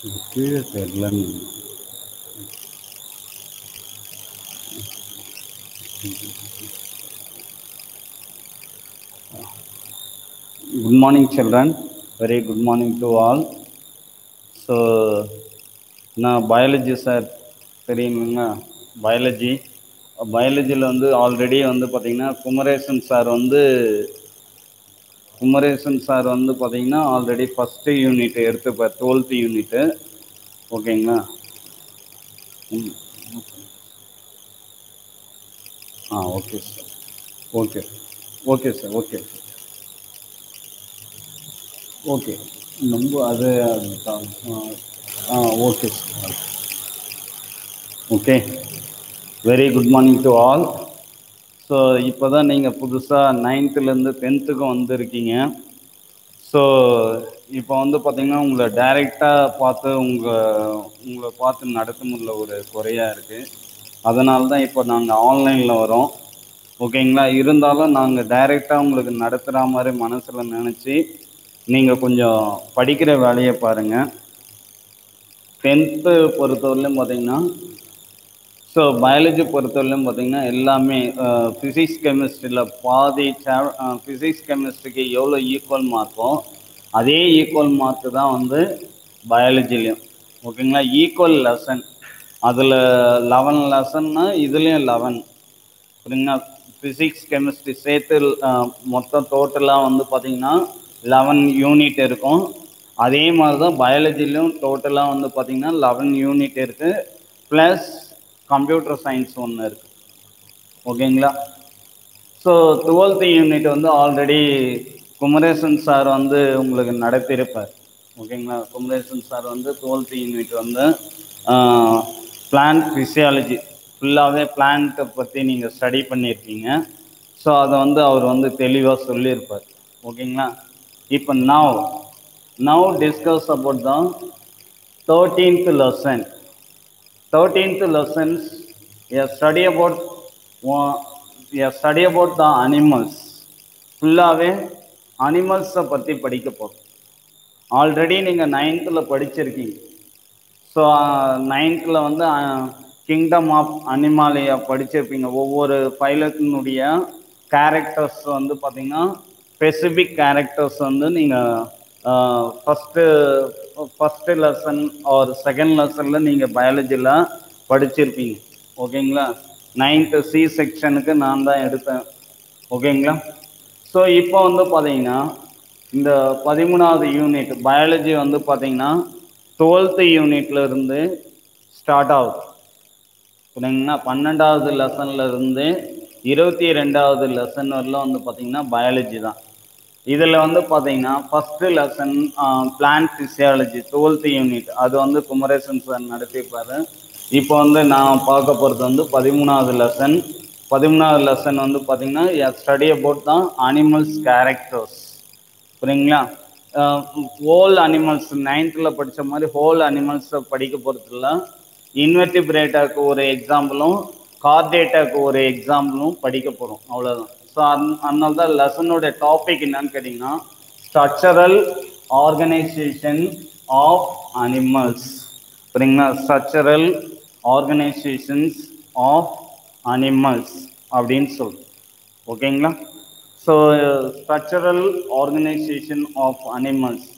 இது கீழே தெரிலன்னு good morning children very good morning to all so நான் பயாலஜி சார் தெரியுங்களா பயாலஜி பயாலஜியில் வந்து ஆல்ரெடி வந்து பார்த்திங்கன்னா குமரேசன் சார் வந்து குமரேசன் சார் வந்து பார்த்தீங்கன்னா ஆல்ரெடி ஃபஸ்ட்டு யூனிட் எடுத்துப்பார் டுவெல்த்து யூனிட்டு ஓகேங்களா ம். ஆ okay sir okay okay sir okay okay ரொம்ப அது அதுதான் ஆ okay sir okay very good morning to all so இப்போ தான் நீங்கள் புதுசாக நைன்த்துலேருந்து டென்த்துக்கும் வந்திருக்கீங்க ஸோ இப்போ வந்து பார்த்தீங்கன்னா உங்களை டைரெக்டாக பார்த்து உங்கள் உங்களை பார்த்து நடத்த முடியல ஒரு குறையாக இருக்குது அதனால தான் இப்போ நாங்கள் ஆன்லைனில் வரோம் ஓகேங்களா இருந்தாலும் நாங்கள் டைரெக்டாக உங்களுக்கு நடத்துகிற மாதிரி மனசில் நினச்சி நீங்கள் கொஞ்சம் படிக்கிற வேலையை பாருங்கள் டென்த்து பொறுத்தவரையிலும் பார்த்தீங்கன்னா ஸோ பயாலஜி பொறுத்தவரையிலும் பார்த்தீங்கன்னா எல்லாமே ஃபிசிக்ஸ் கெமிஸ்ட்ரியில் பாதி ஃபிசிக்ஸ் கெமிஸ்ட்ரிக்கு எவ்வளோ ஈக்குவல் மார்க்கோ அதே ஈக்குவல் மார்க்கு தான் வந்து பயாலஜிலையும் ஓகேங்களா ஈக்குவல் லெசன் அதில் லெவன் லெசன்னா இதுலேயும் லெவன் புரியுங்களா ஃபிசிக்ஸ் கெமிஸ்ட்ரி சேர்த்து அஹ், மொத்தம் டோட்டலாக வந்து பார்த்தீங்கன்னா லெவன் யூனிட் இருக்கும் அதே மாதிரி தான் பயாலஜிலையும் டோட்டலாக வந்து பார்த்தீங்கன்னா லெவன் யூனிட் இருக்குது ப்ளஸ் கம்ப்யூட்டர் சயின்ஸ் ஒன்று இருக்குது ஓகேங்களா ஸோ டுவெல்த்து யூனிட் வந்து ஆல்ரெடி குமரேசன் சார் வந்து உங்களுக்கு நடத்தியிருப்பார் ஓகேங்களா குமரேசன் சார் வந்து டுவெல்த்து யூனிட் வந்து பிளான்ட் ஃபிசியாலஜி ஃபுல்லாகவே பிளான்ட்டை பற்றி நீங்கள் ஸ்டடி பண்ணியிருக்கீங்க ஸோ அதை வந்து அவர் வந்து தெளிவாக சொல்லியிருப்பார் ஓகேங்களா இப்போ now now discuss about the thirteenth lesson thirteenth lessons a study about one- a study about the animals ஃபுல்லாகவே அனிமல்ஸை பற்றி படிக்க போகிறோம் ஆல்ரெடி நீங்கள் நைன்த்தில் படிச்சிருக்கீங்க ஸோ நைன்த்தில் வந்து கிங்டம் ஆஃப் அனிமாலியா படிச்சிருப்பீங்க ஒவ்வொரு பைலட்டினுடைய கேரக்டர்ஸ் வந்து பார்த்தீங்கன்னா ஸ்பெசிஃபிக் கேரக்டர்ஸ் வந்து நீங்கள் ஃபஸ்ட்டு ஃபஸ்ட்டு லெசன் ஒரு செகண்ட் லெசனில் நீங்கள் பயாலஜியில் படிச்சிருப்பீங்க ஓகேங்களா நைன்த்து சி செக்ஷனுக்கு நான் தான் எடுத்தேன் ஓகேங்களா ஸோ இப்போ வந்து பார்த்தீங்கன்னா இந்த பதிமூணாவது யூனிட் பயாலஜி வந்து பார்த்தீங்கன்னா டுவெல்த்து யூனிட்ல இருந்து ஸ்டார்ட் ஆகுது புரியுங்களா பன்னெண்டாவது லெசன்ல இருந்து இருபத்தி ரெண்டாவது லெசன் வரலாம் வந்து பார்த்தீங்கன்னா பயாலஜி தான் இதில் வந்து பார்த்தீங்கன்னா first lesson plant physiology twelfth unit அது வந்து குமரேசன் சார் நடத்தியிருப்பாரு இப்போ வந்து நான் பார்க்க போகிறது வந்து பதிமூணாவது லெசன் பதிமூணாவது லெசன் வந்து பார்த்தீங்கன்னா ஸ்டடி அபவுட் தான் அனிமல்ஸ் கேரக்டர்ஸ் புரியுங்களா ஹோல் அனிமல்ஸ் நைன்த்தில் படித்த மாதிரி ஹோல் அனிமல்ஸை படிக்க போகிறதுல இன்வெர்டிபிரேட்டாக்கு ஒரு எக்ஸாம்பிளும் கார்டேட்டாக்கு ஒரு எக்ஸாம்பிளும் படிக்க போகிறோம் அவ்வளோதான் ஸோ அந் அதனால தான் லெசனோட டாபிக் என்னன்னு கேட்டிங்கன்னா ஸ்ட்ரக்சரல் ஆர்கனைசேஷன் ஆஃப் அனிமல்ஸ் புரியுங்களா ஸ்ட்ரக்சரல் ஆர்கனைசேஷன்ஸ் ஆஃப் அனிமல்ஸ் அப்படின்னு சொல்லு ஓகேங்களா so structural organisation of animals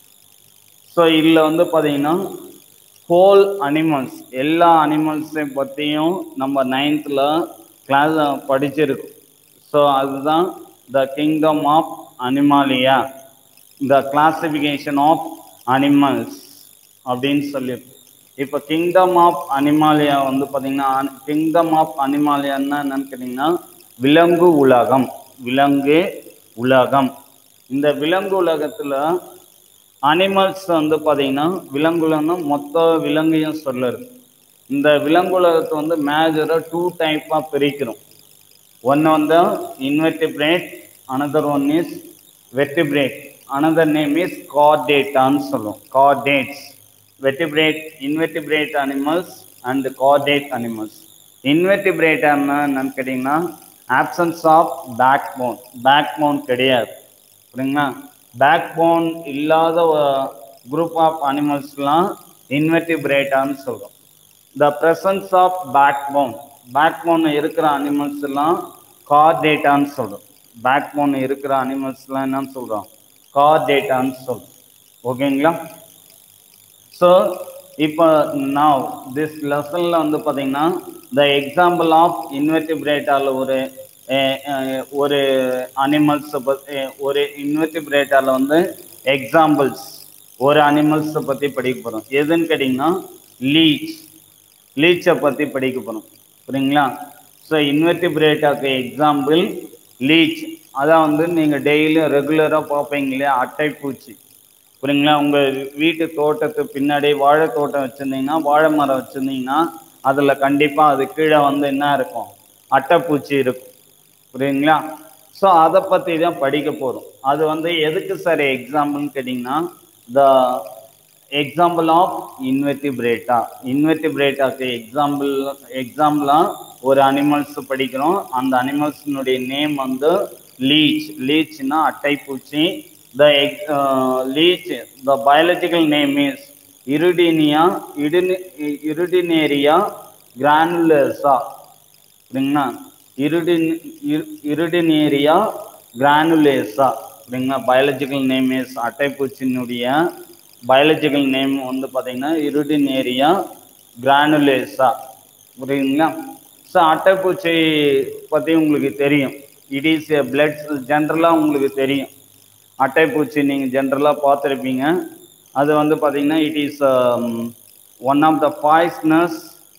so இதில் வந்து பார்த்தீங்கன்னா ஹோல் அனிமல்ஸ் எல்லா அனிமல்ஸை பற்றியும் நம்ம நைன்த்தில் கிளாஸ் படிச்சிருக்கோம் ஸோ அதுதான் the kingdom of Animalia the classification of animals அப்படின்னு சொல்லியிருக்கோம் இப்போ கிங்டம் ஆஃப் அனிமாலியா வந்து பார்த்தீங்கன்னா கிங்டம் ஆஃப் அனிமாலியான்னா என்னன்னு கேட்டிங்கன்னா விலங்கு உலகம் விலங்கு உலகம் இந்த விலங்கு உலகத்தில் அனிமல்ஸ் வந்து பார்த்தீங்கன்னா விலங்குலன்னா மொத்த விலங்கையும் சொல்லுது இந்த விலங்குலகத்தை வந்து மேஜராக டூ டைப்பாக பிரிக்கிறோம் ஒன்று வந்து invertebrate another one is vertebrate another name is கார்டேட்டான்னு சொல்லுவோம் chordates vertebrate invertebrate animals and chordate animals invertebrate என்னன்னு கேட்டிங்கன்னா absence of backbone backbone கிடையாது புரியுங்களா பேக் போன் இல்லாத குரூப் ஆஃப் அனிமல்ஸ்லாம் இன்வெர்டிபிரேட்டான்னு சொல்கிறோம் the presence of backbone backbone இருக்கிற அனிமல்ஸ் எல்லாம் கார்டேட்டான்னு சொல்கிறோம் பேக் போன் இருக்கிற அனிமல்ஸ்லாம் என்னன்னு சொல்கிறோம் கார்டேட்டான்னு சொல்கிறோம் ஓகேங்களா ஸோ இப்போ நான் திஸ் லெசனில் வந்து பார்த்தீங்கன்னா த எக்ஸாம்பிள் ஆஃப் இன்வெர்டிபிரேட்டால ஒரு அஹ், அஹ், ஒரு அனிமல்ஸை பற்றி ஒரு இன்வெர்டிபிரேட்டால வந்து எக்ஸாம்பிள்ஸ் ஒரு அனிமல்ஸை பற்றி படிக்க போகிறோம் எதுன்னு கேட்டிங்கன்னா லீச் லீச்சை பற்றி படிக்க போகிறோம் புரியுங்களா ஸோ இன்வெர்டிபிரேட்டாக்கு எக்ஸாம்பிள் லீச் அதான் வந்து நீங்கள் டெய்லியும் ரெகுலராக பார்ப்பீங்க இல்லையா அட்டைப்பூச்சி புரியுங்களா உங்கள் வீட்டு தோட்டத்து பின்னாடி வாழை தோட்டம் வச்சுருந்தீங்கன்னா வாழை மரம் வச்சுருந்தீங்கன்னா அதில் கண்டிப்பாக அது கீழே வந்து என்ன இருக்கும் அட்டைப்பூச்சி இருக்கும் புரியுங்களா ஸோ அதை பற்றி தான் படிக்க போகிறோம் அது வந்து எதுக்கு சார் எக்ஸாம்பிள்னு கேட்டிங்கன்னா த எக்ஸாம்பிள் ஆஃப் இன்வெர்டிபிரேட்டா இன்வெர்டிபிரேட்டாக்கு எக்ஸாம்பிள் எக்ஸாம்பிளாக ஒரு அனிமல்ஸ் படிக்கிறோம் அந்த அனிமல்ஸினுடைய நேம் வந்து லீச் லீச்னா அட்டைப்பூச்சி the leech the biological name is இருடினியா இடினி இருடினேரியா கிரானுலர்ஸா சரிங்களா இருடின் இரு- இருடினேரியா கிரானுலேசா சரிங்களா பயாலஜிக்கல் நேம் இஸ் அட்டைப்பூச்சினுடைய பயாலஜிக்கல் நேம் வந்து பார்த்தீங்கன்னா இருடினேரியா கிரானுலேசா புரியுதுங்களா ஸோ அட்டைப்பூச்சி பற்றி உங்களுக்கு தெரியும் இட் இஸ் எ பிளட் ஜென்ரலாக உங்களுக்கு தெரியும் அட்டைப்பூச்சி நீங்கள் ஜென்ரலாக பார்த்துருப்பீங்க அது வந்து பார்த்தீங்கன்னா it is one of the poisonous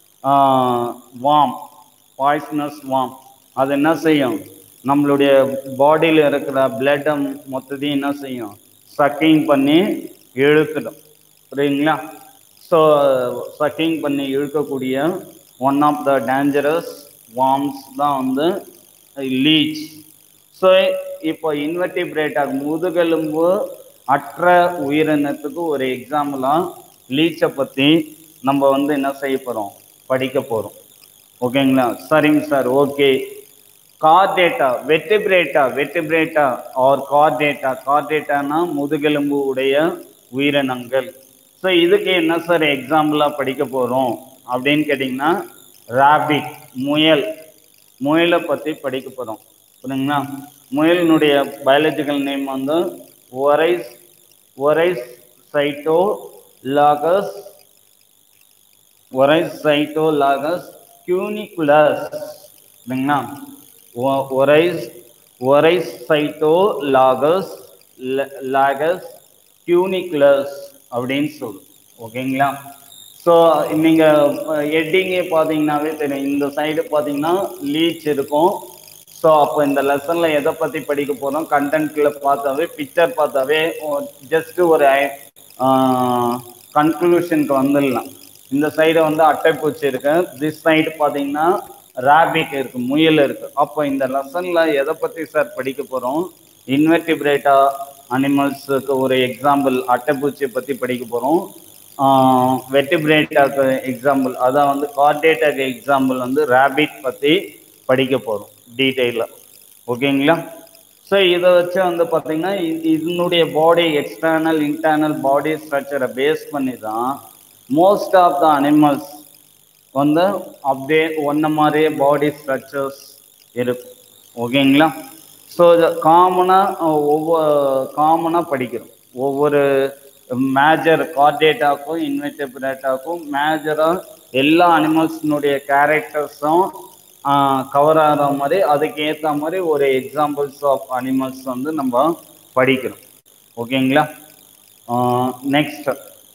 worm poisonous worm அது என்ன செய்யும் நம்மளுடைய பாடியில் இருக்கிற பிளட்டை மொத்தத்தையும் என்ன செய்யும் சக்கிங் பண்ணி இழுத்துடும் புரியுங்களா ஸோ சக்கிங் பண்ணி இழுக்கக்கூடிய one of the dangerous worms தான் வந்து லீச் ஸோ இப்போ இன்வெர்டிபிரேட்டாக முதுகெலும்பு அற்ற உயிரினத்துக்கு ஒரு எக்ஸாம்பிளாக லீச்சை பற்றி நம்ம வந்து என்ன செய்ய போகிறோம் படிக்க போகிறோம் ஓகேங்களா சரிங்க sir okay Chordata Vertebrata Vertebrata or Chordata கார்டேட்டானா முதுகெலும்பு உடைய உயிரினங்கள் ஸோ இதுக்கு என்ன சார் எக்ஸாம்பிளாக படிக்க போகிறோம் அப்படின்னு கேட்டிங்கன்னா ராபிட் முயல் முயலை பற்றி படிக்க போகிறோம் புரியுங்களா முயலினுடைய பயாலஜிக்கல் நேம் வந்து ஒரைஸ் ஒரைஸ் சைட்டோ லாகஸ் ஒரைஸ் சைட்டோ லாகஸ் கியூனிகுலஸ் சரிங்களா ஒ- ஒரைஸ் ஒரைஸ் சைட்டோ லாகஸ் லாகஸ் கியூனிகுலஸ் அப்படின்னு சொல்லும் ஓகேங்களா ஸோ நீங்கள் ஹெட்டிங்கே பார்த்தீங்கன்னாவே தெரியும் இந்த சைடு பார்த்தீங்கன்னா லீச் இருக்கும் ஸோ அப்போ இந்த லெசனில் எதை பற்றி படிக்க போகிறோம் கண்டென்ட்டில் பார்த்தாவே பிக்சர் பார்த்தாவே ஜஸ்ட்டு ஒரு கன்க்ளூஷனுக்கு வந்துடலாம் இந்த சைடு வந்து அட்டைப்பூச்சி இருக்கு திஸ் சைடு பார்த்தீங்கன்னா ராபிட் இருக்கு முயல் இருக்கு அப்போ இந்த லெசன்ல எதை பற்றி சார் படிக்க போகிறோம் இன்வெர்டிபிரேட்டா அனிமல்ஸுக்கு ஒரு எக்ஸாம்பிள் அட்டைப்பூச்சியை பற்றி படிக்க போகிறோம் வெட்டிபிரேட்டாக்கு எக்ஸாம்பிள் அதான் வந்து கார்டேட்டாக்கு எக்ஸாம்பிள் வந்து ரேபிட் பற்றி படிக்க போகிறோம் டீட்டெயிலாக ஓகேங்களா ஸோ இதை வச்சு வந்து பார்த்தீங்கன்னா இது- இதனுடைய பாடி எக்ஸ்டர்னல் இன்டர்னல் பாடி ஸ்ட்ரக்சரை பேஸ் பண்ணி தான் மோஸ்ட் ஆஃப் த அனிமல்ஸ் வந்து அப்படியே ஒன்ன மாதிரியே பாடி ஸ்ட்ரக்சர்ஸ் இருக்கும் ஓகேங்களா ஸோ இது காமனாக ஒவ்வொரு காமனாக படிக்கிறோம் ஒவ்வொரு மேஜர் கார்டேட்டாக்கும் இன்வெர்டிபிரேட்டாக்கும் மேஜராக எல்லா அனிமல்ஸினுடைய கேரக்டர்ஸும் கவர் ஆகிற மாதிரி அதுக்கு ஏற்ற மாதிரி ஒரு எக்ஸாம்பிள்ஸ் ஆஃப் அனிமல்ஸ் வந்து நம்ம படிக்கிறோம் ஓகேங்களா நெக்ஸ்ட்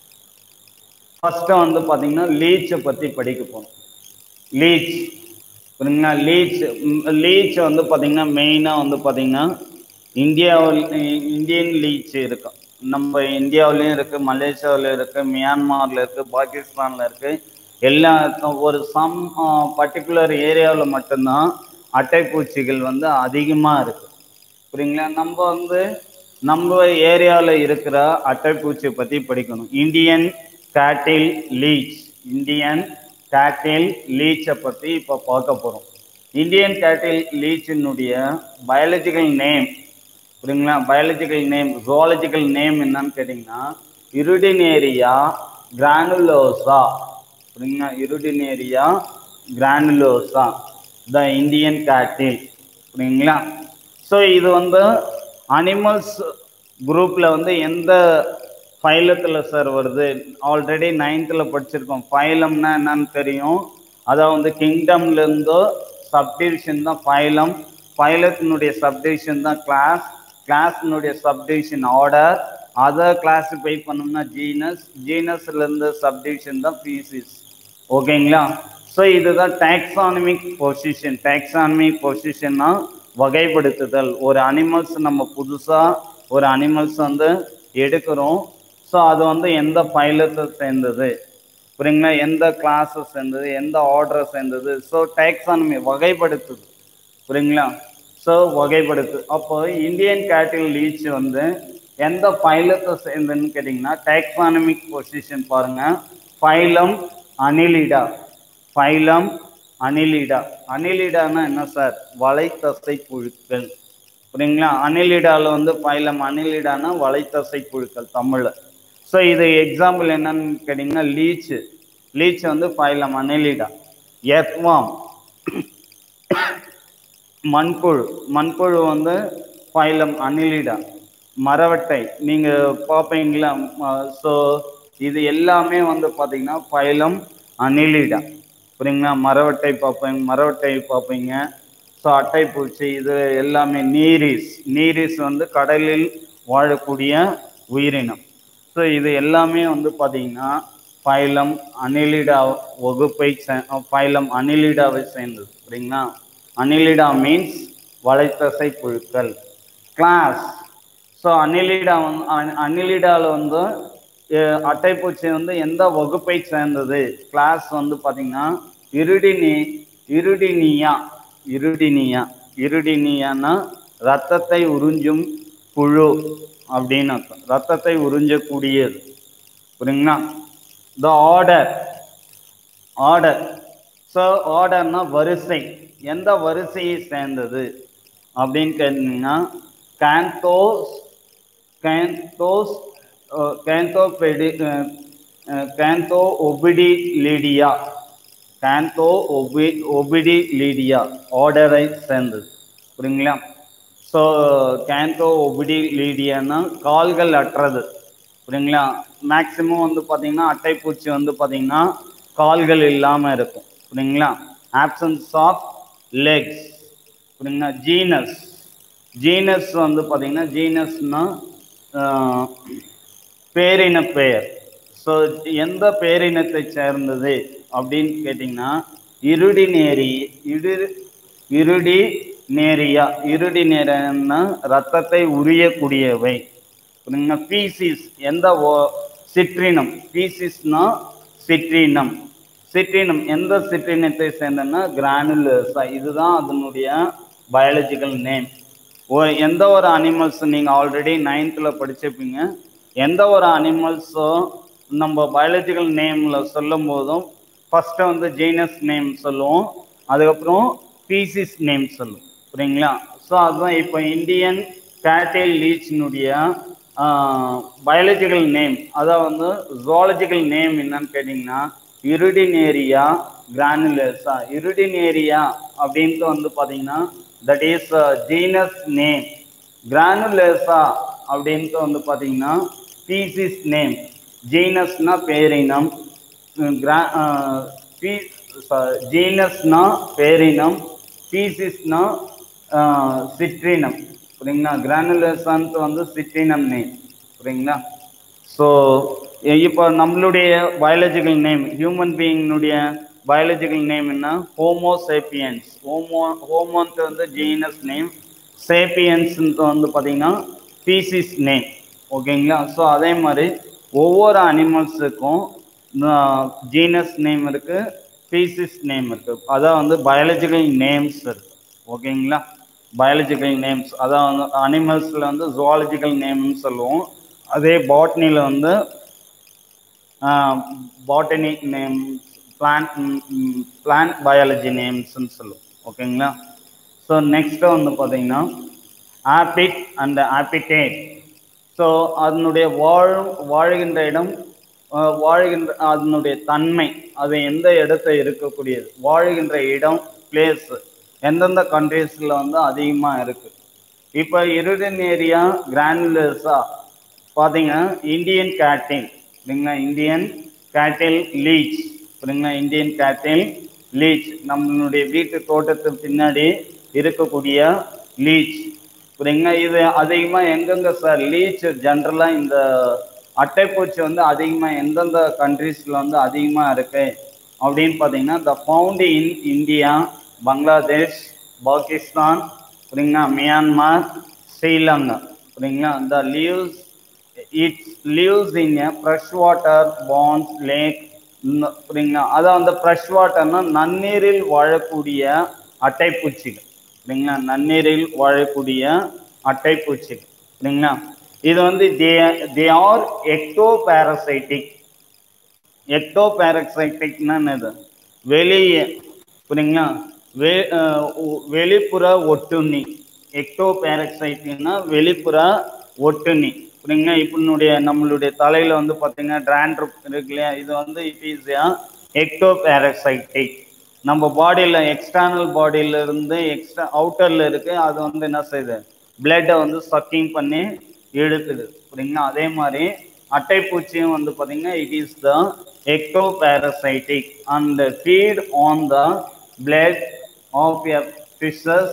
ஃபஸ்ட்டு வந்து பார்த்தீங்கன்னா லீச்சை பற்றி படிக்க போகணும் லீச் புரியுங்களா லீச் லீச் வந்து பார்த்தீங்கன்னா மெயினாக வந்து பார்த்தீங்கன்னா இந்தியாவில் இந்தியன் லீச் இருக்கும் நம்ம இந்தியாவிலையும் இருக்குது மலேசியாவில் இருக்குது மியான்மாரில் இருக்குது பாகிஸ்தானில் இருக்குது எல்லா ஒரு சம் பர்டிகுலர் ஏரியாவில் மட்டும்தான் அட்டைப்பூச்சிகள் வந்து அதிகமாக இருக்குது புரியுங்களா நம்ம வந்து நம்ம ஏரியாவில் இருக்கிற அட்டைப்பூச்சியை பற்றி படிக்கணும் இந்தியன் கேட்டில் லீச் இந்தியன் கேட்டில் லீச்சை பற்றி இப்போ பார்க்க போகிறோம் இந்தியன் கேட்டில் லீச்சினுடைய பயாலஜிக்கல் நேம் புரியுங்களா பயாலஜிக்கல் நேம் ஜுவாலஜிக்கல் நேம் என்னன்னு கேட்டிங்கன்னா இருடினேரியா கிரானுலோசா புரியுங்களா இருடினேரியா கிரானுலோசா த இந்தியன் கேட்டில் புரியுங்களா ஸோ இது வந்து அனிமல்ஸ் குரூப்பில் வந்து எந்த ஃபைலத்தில் சார் வருது ஆல்ரெடி நைன்த்தில் படிச்சிருக்கோம் ஃபைலம்னா என்னன்னு தெரியும் அதான் வந்து கிங்டம்லேருந்தோ சப்டிவிஷன் தான் ஃபைலம் ஃபைலத்தினுடைய சப்டிவிஷன் தான் கிளாஸ் கிளாஸினுடைய சப்டிவிஷன் ஆர்டர் அதை கிளாஸிஃபை பண்ணோம்னா ஜீனஸ் ஜீனஸ்லேருந்து சப்டிவிஷன் தான் பீசிஸ் ஓகேங்களா ஸோ இதுதான் டாக்ஸானமிக் பொசிஷன் டாக்ஸானமிக் பொசிஷன்னா வகைப்படுத்துதல் ஒரு அனிமல்ஸ் நம்ம புதுசாக ஒரு அனிமல்ஸ் வந்து எடுக்கிறோம் ஸோ அது வந்து எந்த ஃபைலத்தை சேர்ந்தது புரியுங்களா எந்த கிளாஸை சேர்ந்தது எந்த ஆர்டரை சேர்ந்தது ஸோ டாக்ஸானமி வகைப்படுத்துது புரியுங்களா ஸோ வகைப்படுத்து அப்போ இந்தியன் கேட்டில் லீச் வந்து எந்த ஃபைலத்தை சேர்ந்ததுன்னு கேட்டிங்கன்னா டாக்ஸானமிக் பொசிஷன் பாருங்க ஃபைலம் அனிலிடா ஃபைலம் அனிலிடா அனிலிடானா என்ன சார் வலைத்தசை புழுக்கள் புரியுங்களா அனிலிடாவில் வந்து ஃபைலம் அனிலிடானா வலைத்தசை புழுக்கள் தமிழில் ஸோ இது எக்ஸாம்பிள் என்னன்னு கேட்டிங்கன்னா லீச்சு லீச் வந்து ஃபைலம் அனிலிடா எர்த்வாம் மண்புழு மண்புழு வந்து ஃபைலம் அனிலிடா மரவட்டை நீங்கள் பார்ப்பீங்களா ஸோ இது எல்லாமே வந்து பார்த்தீங்கன்னா ஃபைலம் அனிலிடா புரியுங்களா மரவட்டை பார்ப்பீங்க மரவட்டை பார்ப்பீங்க ஸோ அட்டைப்பூச்சி இது எல்லாமே நீரிஸ் நீரிஸ் வந்து கடலில் வாழக்கூடிய உயிரினம் ஸோ இது எல்லாமே வந்து பார்த்தீங்கன்னா ஃபைலம் அனிலிடா வகுப்பை ஃபைலம் அனிலிடாவை சேர்ந்தது புரியுங்களா அனிலிடா மீன்ஸ் வலைத்தசை புழுக்கள் கிளாஸ் ஸோ அனிலிடா வந்து அனிலிடாவில் வந்து அஹ், அட்டைப்பூச்சி வந்து எந்த வகுப்பை சேர்ந்தது கிளாஸ் வந்து பார்த்தீங்கன்னா இருடினி இருடினியா இருடினியா இருடினியானா ரத்தத்தை உறிஞ்சும் புழு அப்படின்னு அர்த்தம் ரத்தத்தை உறிஞ்சக்கூடியது புரியுங்களா த ஆர்டர் ஆர்டர் ஸோ ஆர்டர்னா வரிசை எந்த வரிசையை சேர்ந்தது அப்படின்னு கேட்டீங்கன்னா கேந்தோஸ் கேந்தோஸ் கேந்தோபெடி கேந்தோ ஒபிடி லீடியா கேந்தோ ஒபி ஒபிடி லீடியா ஆர்டரை சேர்ந்தது புரியுங்களா ஸோ கேந்தோ ஒபிடி லீடியானா கால்கள் அற்றது புரியுங்களா மேக்ஸிமம் வந்து பார்த்தீங்கன்னா அட்டைப்பூச்சி வந்து பார்த்தீங்கன்னா கால்கள் இல்லாமல் இருக்கும் புரியுங்களா ஆப்சன்ஸ் ஆஃப் லெக்ஸ் புரியுங்களா ஜீனஸ் ஜீனஸ் வந்து பார்த்தீங்கன்னா ஜீனஸ்னா பேரின பெயர் ஸோ எந்த பேரினத்தை சேர்ந்தது அப்படின்னு கேட்டிங்கன்னா இருடி நேரி இரு இருடி நேரியா இருடி நேரன்னா ரத்தத்தை உரியக்கூடியவை புரியுங்களா பீசிஸ் எந்த ஓ சிற்றினம் பீசிஸ்னா சிற்றினம் சிற்றினம் எந்த சிற்றினத்தை சேர்ந்தன்னா கிரானுலர்ஸா இதுதான் அதனுடைய பயாலஜிக்கல் நேம் ஓ எந்த ஒரு அனிமல்ஸ் நீங்கள் ஆல்ரெடி நைன்த்தில் படிச்சிருப்பீங்க எந்த ஒரு அனிமல்ஸோ நம்ம பயாலஜிக்கல் நேமில் சொல்லும் போதும் ஃபஸ்ட்டு வந்து ஜீனஸ் நேம் சொல்லுவோம் அதுக்கப்புறம் பீசிஸ் நேம் சொல்லுவோம் புரியுங்களா ஸோ அதுதான் இப்போ இந்தியன் கேட்டேல் லீச்சினுடைய பயாலஜிக்கல் நேம் அதான் வந்து ஜுவாலஜிக்கல் நேம் என்னன்னு கேட்டிங்கன்னா இருடினேரியா கிரானுலர்ஸா இருடினேரியா அப்படின்ட்டு வந்து பார்த்தீங்கன்னா that is genus name granulosa அப்படின்ட்டு வந்து பார்த்தீங்கன்னா பீசிஸ் நேம் ஜீனஸ்னா பேரினம் கிரா பீ ஜீனஸ்னா பேரினம் பீசிஸ்னா சிற்றினம் புரியுங்களா கிரானுலர்ஸான்ட்டு வந்து சிற்றினம் நேம் புரியுங்களா ஸோ இப்போ நம்மளுடைய பயாலஜிக்கல் நேம் ஹியூமன் பீயிங்னுடைய பயாலஜிக்கல் நேம் என்ன ஹோமோ சேப்பியன்ஸ் ஹோமோ ஹோமோன்ட்டு வந்து ஜீனஸ் நேம் சேப்பியன்ஸ்ன்ட்டு வந்து பார்த்தீங்கன்னா பீசிஸ் நேம் ஓகேங்களா ஸோ அதே மாதிரி ஒவ்வொரு அனிமல்ஸுக்கும் ஜீனஸ் நேம் இருக்குது பீசிஸ் நேம் இருக்குது அதான் வந்து பயாலஜிக்கல் நேம்ஸ் இருக்குது ஓகேங்களா பயாலஜிக்கல் நேம்ஸ் அதான் வந்து அனிமல்ஸில் வந்து ஜுவாலஜிக்கல் நேம்னு சொல்லுவோம் அதே பாட்னியில் வந்து botany name plant plant biology நேம்ஸ்ன்னு சொல்லுவோம் ஓகேங்களா ஸோ நெக்ஸ்ட்டு வந்து பார்த்தீங்கன்னா ஆப்பிட் அண்ட் ஆப்பிடேட் ஸோ அதனுடைய வாழும் வாழ்கின்ற இடம் அஹ், வாழ்கின்ற அதனுடைய தன்மை அது எந்த இடத்துல இருக்கக்கூடியது வாழ்கின்ற இடம் பிளேஸ் எந்தெந்த கண்ட்ரீஸ்ல வந்து அதிகமா இருக்கு இப்போ இரிடன் ஏரியா கிரானுலர்ஸா பார்த்தீங்க இந்தியன் கேட்டில் சரிங்களா இந்தியன் கேட்டில் லீச் சரிங்களா இந்தியன் கேட்டில் லீச் நம்மளுடைய வீட்டு தோட்டத்துக்கு பின்னாடி இருக்கக்கூடிய லீச் புரியுங்களா இது அதிகமாக எங்கெங்க சார் லீச் ஜென்ரலாக இந்த அட்டைப்பூச்சி வந்து அதிகமாக எந்தெந்த கண்ட்ரீஸில் வந்து அதிகமாக இருக்கு அப்படின்னு பார்த்தீங்கன்னா த found in India Bangladesh Pakistan புரியுங்களா மியான்மர் ஸ்ரீலங்கா புரியுங்களா த leaves it's leaves in a fresh water bonds lakh புரியுங்களா அதான் அந்த ஃப்ரெஷ் வாட்டர்னா நன்னீரில் வாழக்கூடிய அட்டைப்பூச்சிகள் சரிங்களா நன்னீரில் வாழக்கூடிய அட்டைப்பூச்சிகள் சரிங்களா இது வந்து they they are ectoparasitic எக்டோ பாரசைட்டிக்னா என்னது வெளியே புரியுங்களா வெ அஹ் உ- வெளிப்புற ஒட்டுண்ணி எக்டோ பாரசைட்டிக்னா வெளிப்புற ஒட்டுண்ணி புரியுங்களா இப்பனுடைய நம்மளுடைய தலையில வந்து பார்த்தீங்கன்னா ட்ராண்ட்ரப் இருக்கு இல்லையா இது வந்து இட் இஸ் எக்டோ பாரசைட்டிக் நம்ம பாடியில் எக்ஸ்டர்னல் பாடியில இருந்து எக்ஸ்ட்ரா அவுட்டர்ல இருக்கு அது வந்து என்ன செய்யுது பிளட்டை வந்து சக்கிங் பண்ணி இழுக்குது புரியுங்களா அதே மாதிரி அட்டைப்பூச்சியும் வந்து பார்த்தீங்கன்னா it is the ectoparasitic and feed on the blood of a fishes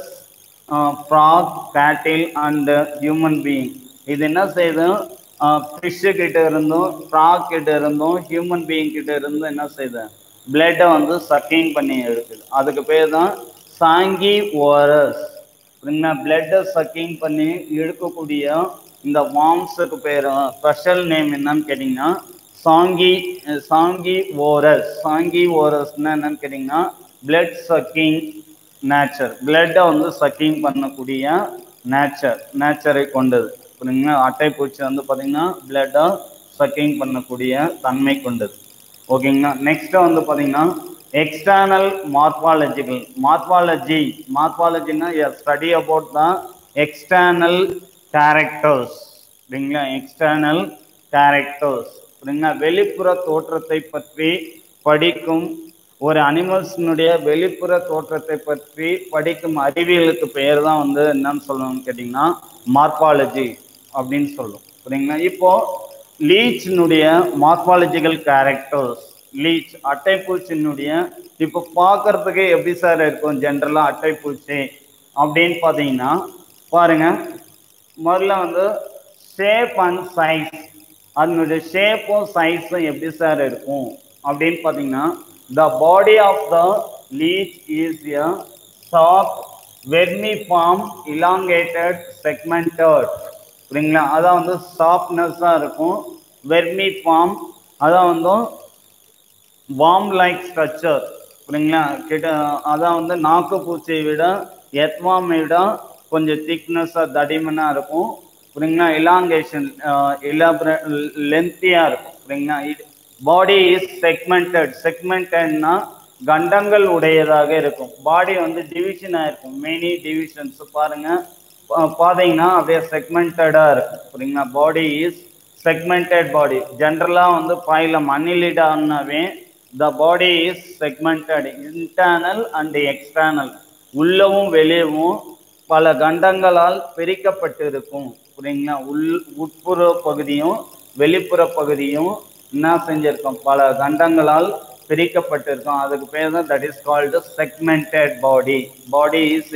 frog cattle and human being இது என்ன செய்யுது ஃபிஷ்ஷு கிட்ட இருந்தும் ஃப்ராக் கிட்ட இருந்தும் ஹியூமன் பீயிங் கிட்ட இருந்தும் என்ன செய்யுது பிளட்டை வந்து சக்கிங் பண்ணி எடுக்குது அதுக்கு பேர் தான் சாங்கி ஓரஸ் புரியுங்களா பிளட்டை சக்கிங் பண்ணி இழுக்கக்கூடிய இந்த வார்ம்ஸுக்கு பேர் ஸ்பெஷல் நேம் என்னன்னு கேட்டிங்கன்னா சாங்கி சாங்கி ஓரஸ் சாங்கி ஓரஸ்னா என்னன்னு கேட்டிங்கன்னா பிளட் சக்கிங் நேச்சர் பிளட்டை வந்து சக்கிங் பண்ணக்கூடிய நேச்சர் நேச்சரை கொண்டது புரியுங்களா அட்டைப்பூச்சி வந்து பார்த்தீங்கன்னா பிளட்டை சக்கிங் பண்ணக்கூடிய தன்மை கொண்டது ஓகேங்களா நெக்ஸ்ட் வந்து பார்த்தீங்கன்னா எக்ஸ்டர்னல் மார்பாலஜிக்கல் மார்பாலஜி மார்பாலஜினா study about the external characters சரிங்களா எக்ஸ்டர்னல் கேரக்டர்ஸ் சரிங்களா வெளிப்புற தோற்றத்தை பற்றி படிக்கும் ஒரு அனிமல்ஸினுடைய வெளிப்புற தோற்றத்தை பற்றி படிக்கும் அறிவியலுக்கு பெயர் தான் வந்து என்னன்னு சொல்லணும்னு கேட்டிங்கன்னா மார்பாலஜி அப்படின்னு சொல்லும் சரிங்களா இப்போ லீச்சினுடைய மார்பாலஜிக்கல் கேரக்டர்ஸ் லீச் அட்டைப்பூச்சினுடைய இப்போ பார்க்கறதுக்கு எப்படி சார் இருக்கும் ஜென்ரலாக அட்டைப்பூச்சி அப்படின்னு பார்த்தீங்கன்னா பாருங்க முதல்ல வந்து ஷேப் அண்ட் சைஸ் அதனுடைய ஷேப்பும் சைஸும் எப்படி சார் இருக்கும் அப்படின்னு பார்த்தீங்கன்னா the body of the leech is a soft vermiform elongated segmented புரியுங்களா அதான் வந்து சாஃப்ட்னஸாக இருக்கும் வெர்மிஃபார்ம் அதான் வந்து வார்ம் லைக் ஸ்ட்ரக்சர் புரியுங்களா கிட்ட அதான் வந்து நாக்கு பூச்சியை விட எத்வாமை விட கொஞ்சம் திக்னஸாக தடிமனாக இருக்கும் புரியுங்களா இலாங்கேஷன் இலாபரே லென்த்தியாக இருக்கும் புரியுங்களா பாடி இஸ் செக்மெண்டட் செக்மெண்டட்னா கண்டங்கள் உடையதாக இருக்கும் பாடி வந்து டிவிஷனாக இருக்கும் மெனி டிவிஷன்ஸ் பாருங்க பா- பார்த்தீங்கன்னா அப்படியே செக்மெண்டடாக இருக்கும் புரியுங்களா பாடி இஸ் செக்மெண்டட் பாடி ஜென்ரலாக வந்து பாயில மண்ணிலிடான்னாவே the body is segmented internal and external உள்ளவும் வெளியவும் பல கண்டங்களால் பிரிக்கப்பட்டு இருக்கும் புரியுங்களா உள் உட்புற பகுதியும் வெளிப்புற பகுதியும் என்ன செஞ்சிருக்கோம் பல கண்டங்களால் பிரிக்கப்பட்டிருக்கும் அதுக்கு பேர் தான் that is called segmented body body is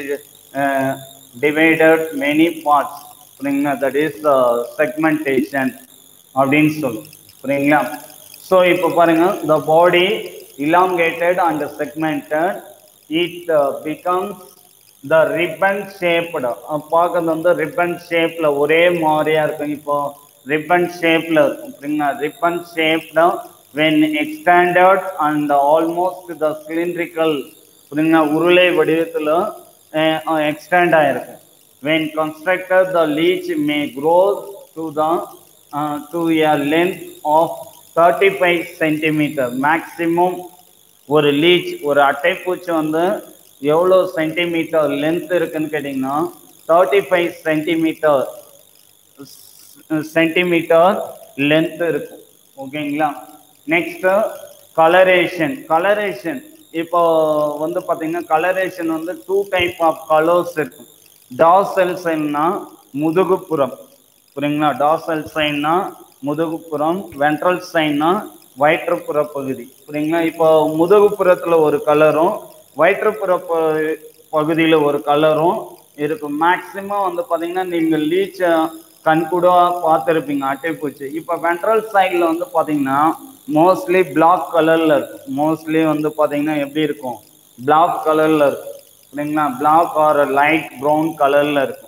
divided many parts புரியுங்களா தட் இஸ் செக்மெண்டேஷன் அப்படின்னு சொல்லும் புரியுங்களா ஸோ இப்போ பாருங்க the body elongated and segmented it becomes the ribbon shaped பார்க்கறது வந்து ரிப்பன் ஷேப்பில் ஒரே மாதிரியா இருக்கும் இப்போ ரிப்பன் ஷேப்பில் இருக்கும் புரியுங்களா ribbon shaped when extended and almost the cylindrical புரியுங்களா உருளை வடிவத்தில் எக்ஸ்டெண்ட் ஆயிருக்கும் when constructed the leech may grow to the uh, to a length of 35 centimeter maximum ஒரு லீச் ஒரு அட்டைப்பூச்சி வந்து எவ்வளோ சென்டிமீட்டர் லென்த் இருக்குன்னு கேட்டிங்கன்னா thirty five centimetre centimetre length இருக்கும் ஓகேங்களா நெக்ஸ்ட் கலரேஷன் கலரேஷன் இப்போ வந்து பார்த்தீங்கன்னா கலரேஷன் வந்து டூ டைப் ஆஃப் கலர்ஸ் இருக்கும் டாசல் சைன்னா முதுகுப்புறம் புரியுங்களா டாசல் சைன்னா முதுகுப்புறம் வென்ட்ரல் சைன்னா வயிற்றுப்புற பகுதி புரியுங்களா இப்போ முதுகுப்புறத்தில் ஒரு கலரும் வயிற்றுப்புற ப- பகுதியில் ஒரு கலரும் இருக்கும் மேக்சிமம் வந்து பார்த்தீங்கன்னா நீங்கள் லீச் கண்கூட பார்த்துருப்பீங்க அட்டைப்பூச்சி இப்போ வென்ட்ரல் சைடில் வந்து பார்த்தீங்கன்னா மோஸ்ட்லி பிளாக் கலரில் இருக்கும் மோஸ்ட்லி வந்து பார்த்தீங்கன்னா எப்படி இருக்கும் பிளாக் கலரில் இருக்கும் புரியுங்களா பிளாக் ஆர் லைட் ப்ரௌன் கலரில் இருக்கும்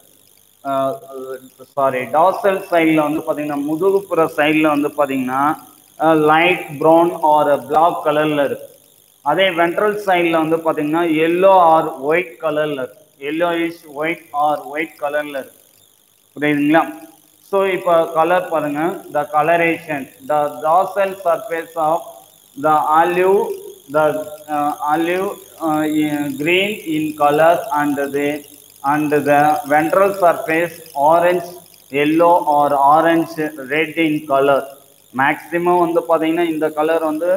சாரி டாசல் சைடில் வந்து பார்த்தீங்கன்னா முதுகுப்புற சைடில் வந்து பார்த்தீங்கன்னா லைட் ப்ரௌன் ஆர் பிளாக் கலரில் இருக்கும் அதே வென்ட்ரல் சைடில் வந்து பார்த்தீங்கன்னா எல்லோ ஆர் ஒயிட் கலரில் இருக்கும் எல்லோயிஷ் ஒயிட் ஆர் ஒயிட் கலரில் இருக்கும் புரியுதுங்களா ஸோ இப்போ கலர் பாருங்க the colouration the dorsal surface of the olive the olive green in color and the and the ventral surface orange yellow or orange red in color maximum வந்து பார்த்தீங்கன்னா இந்த colour வந்து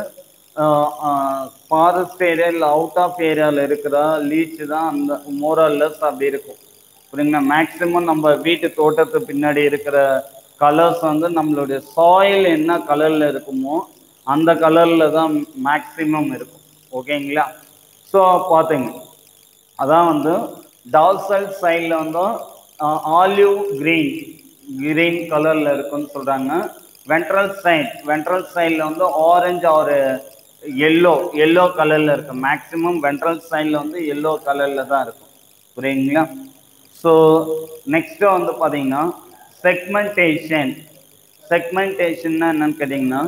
forest area இல்லை out of ஏரியாவில் இருக்கிற leech தான் அந்த மோரல்லஸ் அப்படி இருக்கும் புரியுங்களா மேக்ஸிமம் நம்ம வீட்டு தோட்டத்து பின்னாடி இருக்கிற கலர்ஸ் வந்து நம்மளுடைய சாயில் என்ன கலரில் இருக்குமோ அந்த கலரில் தான் மேக்ஸிமம் இருக்கும் ஓகேங்களா ஸோ பார்த்துங்க அதான் வந்து டால்சல் சைடில் வந்து ஆலிவ் கிரீன் கிரீன் கலரில் இருக்குன்னு சொல்கிறாங்க வென்ட்ரல் சைட் வென்ட்ரல் சைடில் வந்து ஆரஞ்சு ஆர் எல்லோ எல்லோ கலரில் இருக்கு மேக்ஸிமம் வென்ட்ரல் சைடில் வந்து எல்லோ கலரில் தான் இருக்கும் புரியுங்களா ஸோ நெக்ஸ்ட்டு வந்து பார்த்தீங்கன்னா செக்மெண்டேஷன் செக்மெண்டேஷன்னா என்னன்னு கேட்டிங்கன்னா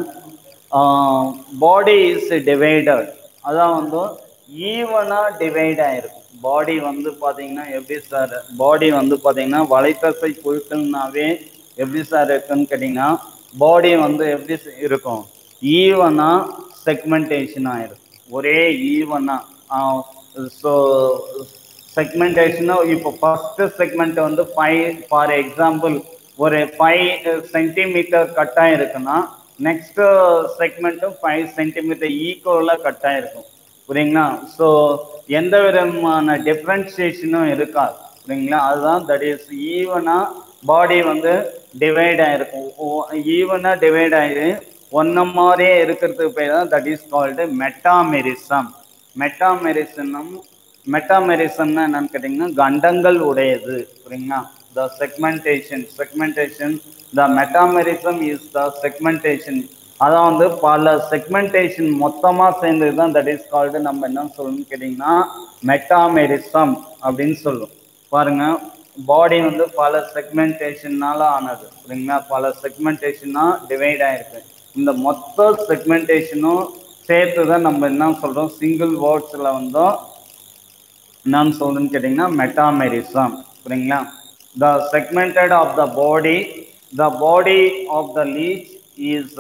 பாடி இஸ் டிவைடட் அதான் வந்து ஈவனாக டிவைட் ஆகிருக்கும் பாடி வந்து பார்த்தீங்கன்னா எப்படி சார் பாடி வந்து பார்த்தீங்கன்னா வலைத்தசை புழுக்கள்னாவே எப்படி சார் இருக்குன்னு கேட்டிங்கன்னா பாடி வந்து எப்படி இருக்கும் ஈவனாக செக்மெண்டேஷனாக இருக்கும் ஒரே ஈவனாக ஸோ செக்மெண்டேஷனாக இப்போ ஃபஸ்ட்டு செக்மெண்ட் வந்து ஃபைவ் ஃபார் எக்ஸாம்பிள் ஒரு ஃபைவ் சென்டிமீட்டர் கட்டாக இருக்குன்னா நெக்ஸ்ட் செக்மெண்ட்டும் ஃபைவ் சென்டிமீட்டர் ஈக்குவலாக கட்டாக இருக்கும் புரியுங்களா ஸோ எந்த விதமான டிஃப்ரென்சியேஷனும் இருக்காது புரியுங்களா அதுதான் தட் இஸ் ஈவனாக பாடி வந்து டிவைட் ஆகிருக்கும் ஈவனாக டிவைட் ஆகி ஒன்ன மாதிரியே இருக்கிறதுக்கு பேர் தான் that is called metamerism metamerism மெட்டாமெரிசம்னா என்னன்னு கேட்டிங்கன்னா கண்டங்கள் உடையது புரியுங்களா the segmentation segmentation the metamerism is the segmentation அதான் வந்து பல செக்மெண்டேஷன் மொத்தமாக சேர்ந்தது தான் தட் இஸ் கால்டு நம்ம என்ன சொல்லணும்னு கேட்டிங்கன்னா மெட்டாமெரிசம் அப்படின்னு சொல்லுவோம் பாருங்க பாடி வந்து பல செக்மெண்டேஷன்னால ஆனது புரியுங்களா பல செக்மெண்டேஷனாக டிவைட் ஆயிருக்கு இந்த மொத்த செக்மெண்டேஷனும் சேர்த்து தான் நம்ம என்ன சொல்கிறோம் சிங்கிள் வேர்ட்ஸில் வந்தோம் என்னன்னு சொல்றேன்னு கேட்டிங்கன்னா மெட்டாமெரிசம் புரியுங்களா the segmented of the body the body of the leech is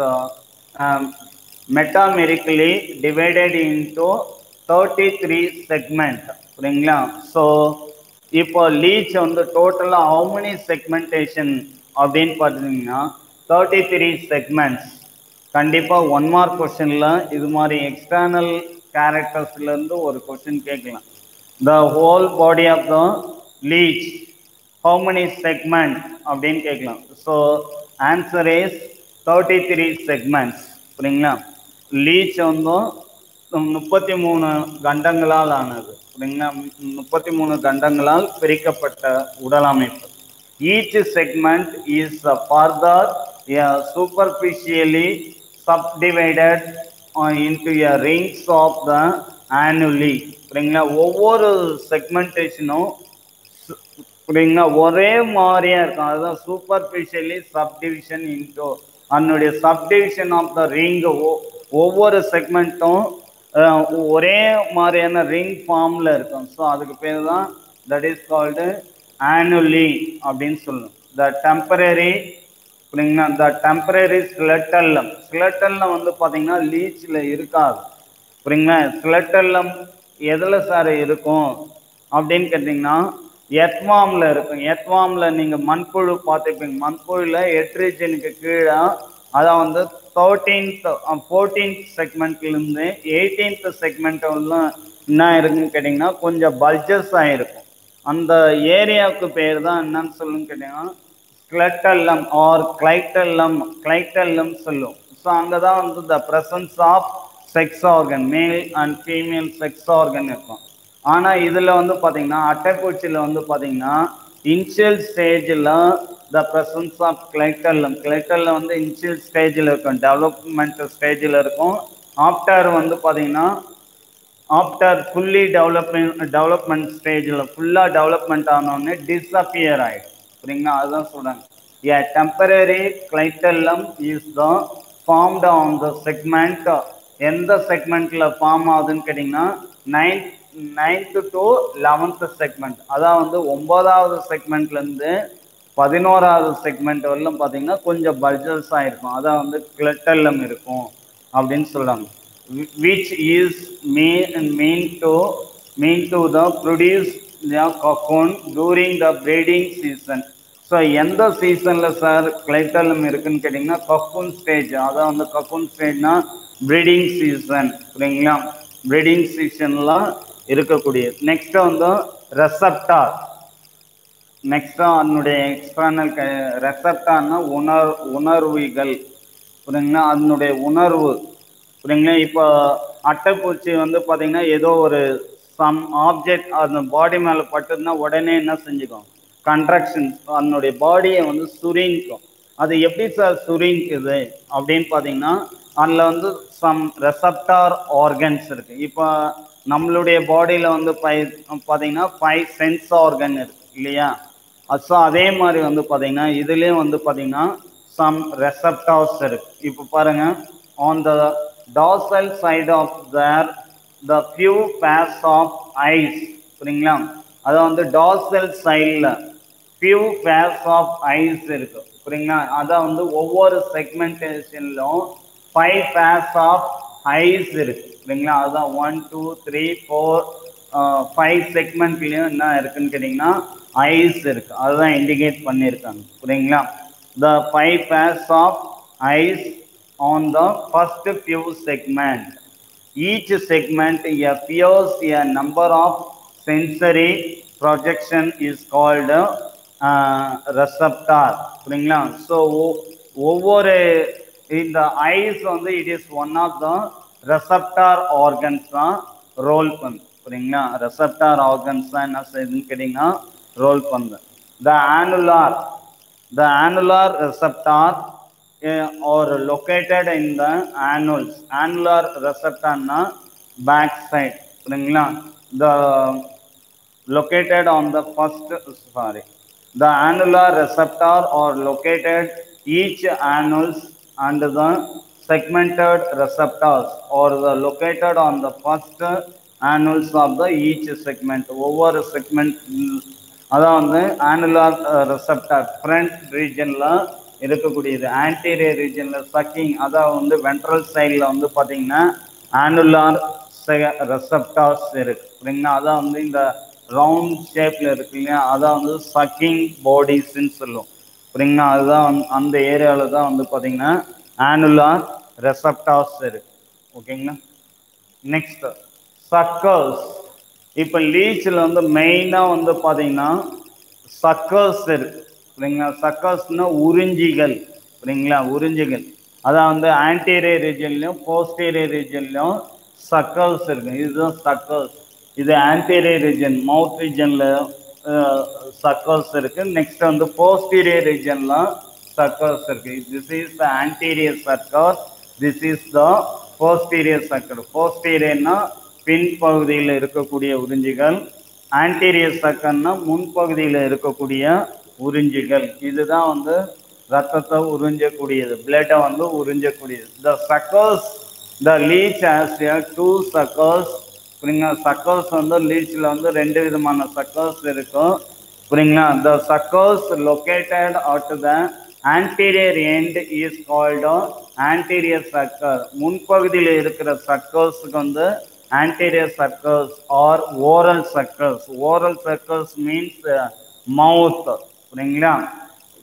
metamerically divided into thirty three segment புரியுங்களா ஸோ இப்போ லீச் வந்து டோட்டலாக ஹவு many செக்மெண்டேஷன் அப்படின்னு பார்த்தீங்கன்னா தேர்ட்டி த்ரீ செக்மெண்ட்ஸ் கண்டிப்பாக ஒன் மார்க் கொஸ்டினில் இது மாதிரி எக்ஸ்டர்னல் கேரக்டர்ஸ்லேருந்து ஒரு கொஸ்டின் கேட்கலாம் the whole body of the leech how many segment அப்படின்னு கேட்கலாம் so answer is thirty three segments புரியுங்களா லீச் வந்து முப்பத்தி மூணு கண்டங்களால் ஆனது புரியுங்களா முப்பத்தி மூணு கண்டங்களால் பிரிக்கப்பட்ட உடல் அமைப்பு each segment is further superficially subdivided uh, into a rings of the annually புரியுங்களா ஒவ்வொரு செக்மெண்டேஷனும் புரியுங்களா ஒரே மாதிரியா இருக்கும் அதுதான் சூப்பர்ஃபிஷியலி சப்டிவிஷன் இன்டோ அதனுடைய சப்டிவிஷன் ஆஃப் த ரிங் ஒவ்வொரு செக்மெண்ட்டும் ஒரே மாதிரியான ரிங் ஃபார்மில் இருக்கும் ஸோ அதுக்கு பேர் தான் தட் இஸ் கால்டு ஆனுவலி அப்படின்னு சொல்லணும் த டெம்பரரி புரியுங்களா த டெம்பரரி ஸ்லெட்டல்லம் ஸ்லெட்டல்லம் வந்து பார்த்தீங்கன்னா லீச்சில் இருக்காது புரியுங்களா ஸ்லெட்டல்லம் எதில் சார் இருக்கும் அப்படின்னு கேட்டிங்கன்னா எத்வாமில் இருக்கும் எத்வாமில் நீங்கள் மண்புழு பார்த்துருப்பீங்க மண்புழுல எட்ரிஜனுக்கு கீழே அதான் வந்து தேர்ட்டீன்த் ஃபோர்டீன்த் செக்மெண்ட்லேருந்து எயிட்டீன்த் செக்மெண்ட் உள்ள என்ன இருக்குன்னு கேட்டிங்கன்னா கொஞ்சம் பல்ஜஸ் ஆகிருக்கும் அந்த ஏரியாவுக்கு பேர் தான் என்னன்னு சொல்லுன்னு கேட்டிங்கன்னா ஸ்க்லட்டல்லம் ஆர் கிளைட்டல்லம் கிளைட்டல்லம் சொல்லும் ஸோ அங்கே தான் வந்து the presence of sex organ male and female sex organ இருக்கும் ஆனால் இதில் வந்து பார்த்தீங்கன்னா அட்டைப்பூச்சியில் வந்து பார்த்தீங்கன்னா இனிஷியல் ஸ்டேஜில் த ப்ரெசன்ஸ் ஆஃப் கிளைட்டல்லம் கிளைட்டல்ல வந்து இனிஷியல் ஸ்டேஜில் இருக்கும் டெவலப்மெண்ட் ஸ்டேஜில் இருக்கும் ஆஃப்டர் வந்து பார்த்தீங்கன்னா ஆஃப்டர் ஃபுல்லி டெவலப்மெண்ட் டெவலப்மெண்ட் ஸ்டேஜில் ஃபுல்லாக டெவலப்மெண்ட் ஆனோடனே டிஸ்அப்பியர் ஆகிடும் புரியுங்களா அதுதான் சொல்கிறாங்க a temporary clitellum is the formed on the segment எந்த செக்மெண்ட்டில் ஃபார்ம் ஆகுதுன்னு கேட்டிங்கன்னா ninth ninth to eleventh segment அதான் வந்து ஒன்பதாவது செக்மெண்ட்லேருந்து பதினோராவது செக்மெண்ட் வரலும் பார்த்தீங்கன்னா கொஞ்சம் பல்ஜல்ஸாக இருக்கும் அதான் வந்து கிளட்டல்லம் இருக்கும் அப்படின்னு சொல்கிறாங்க which is mean mean to mean to the produce the cocoon during the breeding season so எந்த சீசனில் சார் கிளைட்டலம் இருக்குன்னு கேட்டிங்கன்னா கக்கூன் ஸ்டேஜ் அதான் வந்து கக்கூன் ஸ்டேஜ்னா ப்ரீடிங் சீசன் புரியுங்களா ப்ரீடிங் சீசன்லாம் இருக்கக்கூடியது நெக்ஸ்ட் வந்து ரெசப்டார் நெக்ஸ்ட் அதனுடைய எக்ஸ்டர்னல் ரெசப்டார்னா உணர் உணர்வுகள் புரியுங்களா அதனுடைய உணர்வு புரியுங்களா இப்போ அட்டைப்பூச்சி வந்து பார்த்தீங்கன்னா ஏதோ ஒரு சம் ஆப்ஜெக்ட் அந்த பாடி மேலே பட்டுதுன்னா உடனே என்ன செஞ்சுக்கும் கன்ட்ராக்ஷன் அதனுடைய பாடியை வந்து சுரிங்க்கும் அது எப்படி சார் சுரிங்குது அப்படின்னு பார்த்தீங்கன்னா அதில் வந்து சம் ரெசப்டார் ஆர்கன்ஸ் இருக்குது இப்போ நம்மளுடைய பாடியில் வந்து பை பார்த்தீங்கன்னா ஃபைவ் சென்ஸ் ஆர்கன் இருக்கு இல்லையா ஸோ அதே மாதிரி வந்து பார்த்தீங்கன்னா இதுலேயும் வந்து பார்த்தீங்கன்னா சம் ரெசப்டார்ஸ் இருக்கு இப்போ பாருங்க on the dorsal side of their the few pairs of eyes புரியுங்களா அது வந்து dorsal சைடில் few pairs of eyes இருக்கு புரியுங்களா அதான் வந்து ஒவ்வொரு செக்மெண்டேஷன்லும் ஃபைவ் பேர்ஸ் ஆஃப் ஐஸ் இருக்கு புரியுங்களா அதுதான் one two three four five செக்மெண்ட்லேயும் என்ன இருக்குன்னு கேட்டிங்கன்னா ஐஸ் இருக்கு அதுதான் இண்டிகேட் பண்ணியிருக்காங்க புரியுங்களா the five pairs of eyes on the first few segment. Each segment appears a number of sensory projection is called uh, receptor. புரியுங்களா ஸோ ஒவ்வொரு இந்த ஐஸ் வந்து it is one of the receptor organs தான் role பண்ணு புரியுங்களா receptor organs தான் என்ன செய்யுதுன்னு கேட்டிங்கன்னா ரோல் பண்ணுது the annular the annular receptor or located in the annuals annular receptor na back side புரியுங்களா the located on the first sorry the annular receptor are located each annuals and the segmented receptors or the located on the first annuals of the each segment ஒவ்வொரு segment அதான் வந்து annular receptor front ரீஜனில் இருக்கக்கூடியது anterior ரீஜனில் sucking அதான் வந்து ventral சைடில் வந்து பார்த்தீங்கன்னா ஆனுலார் ரெசப்டார்ஸ் இருக்கு புரியுங்களா அதான் வந்து இந்த ரவுண்ட் ஷேப்பில் இருக்கு இல்லையா அதான் வந்து சக்கிங் பாடிஸ்ன்னு சொல்லுவோம் புரியுங்களா அதுதான் வந்து அந்த ஏரியாவில் தான் வந்து பார்த்தீங்கன்னா ஆனுலார் ரெசப்டார்ஸ் இருக்கு ஓகேங்களா நெக்ஸ்ட் சக்கர்ஸ் இப்போ லீச்சில் வந்து மெயினாக வந்து பார்த்தீங்கன்னா சக்கர்ஸ் இருக்கு புரியுங்களா சக்கர்ஸ்னா உறிஞ்சிகள் புரியுங்களா உறிஞ்சிகள் அதான் வந்து ஆன்டீரியர் ரீஜன்லையும் போஸ்டீரியர் ரீஜன்லையும் சக்கர்ஸ் இருக்கு இதுதான் சக்கர்ஸ் இது ஆன்டீரியர் ரீஜன் மவுத் ரீஜனில் சக்கர்ஸ் இருக்கு நெக்ஸ்ட் வந்து போஸ்டீரியர் ரீஜன்ல சக்கர்ஸ் இருக்கு this is the anterior sucker this is the posterior sucker போஸ்டீரியர்னா பின்பகுதியில் இருக்கக்கூடிய உறிஞ்சிகள் ஆன்டீரியர் சர்க்கர்னா முன்பகுதியில் இருக்கக்கூடிய உறிஞ்சிகள் இதுதான் வந்து ரத்தத்தை உறிஞ்சக்கூடியது பிளட்டை வந்து உறிஞ்சக்கூடியது the suckers the leech has two suckers புரியுங்களா சக்கர்ஸ் வந்து லீச்சில் வந்து ரெண்டு விதமான சக்கர்ஸ் இருக்கும் புரியுங்களா the suckers located at the anterior end is called anterior sucker முன்பகுதியில் இருக்கிற சக்கர்ஸுக்கு வந்து anterior circles or oral circles oral circles means uh, mouth புரியுங்களா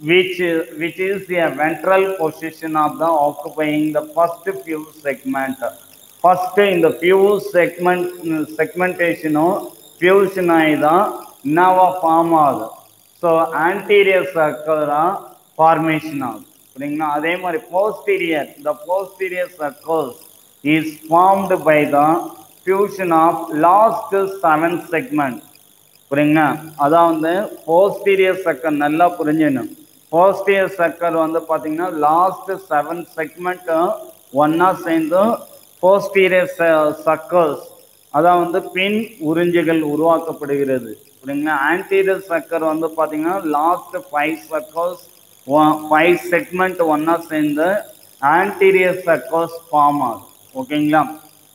which is, which is a ventral position of the occupying the first fuse segment. First in the fuse segment segmentation fusion ஆயிதான் என்னவா form ஆகுது so anterior circle தான் formation ஆகுது புரியுங்களா அதே மாதிரி posterior the posterior circles is formed by the fusion of last seven segment புரியுங்களா அதான் வந்து போஸ்டீரியர் சக்கர் நல்லா புரிஞ்சுக்கணும் போஸ்டீரியர் சக்கர் வந்து பார்த்தீங்கன்னா லாஸ்ட் செவன் செக்மெண்ட் ஒன்னா சேர்ந்து போஸ்டீரியர் சக்கர்ஸ் அதான் வந்து பின் உறிஞ்சுகள் உருவாக்கப்படுகிறது புரியுங்களா ஆன்டீரியர் சக்கர் வந்து பார்த்தீங்கன்னா last five suckers five segment ஒன்னா சேர்ந்து ஆன்டீரியர் சக்கர்ஸ் ஃபார்ம் ஆகுது ஓகேங்களா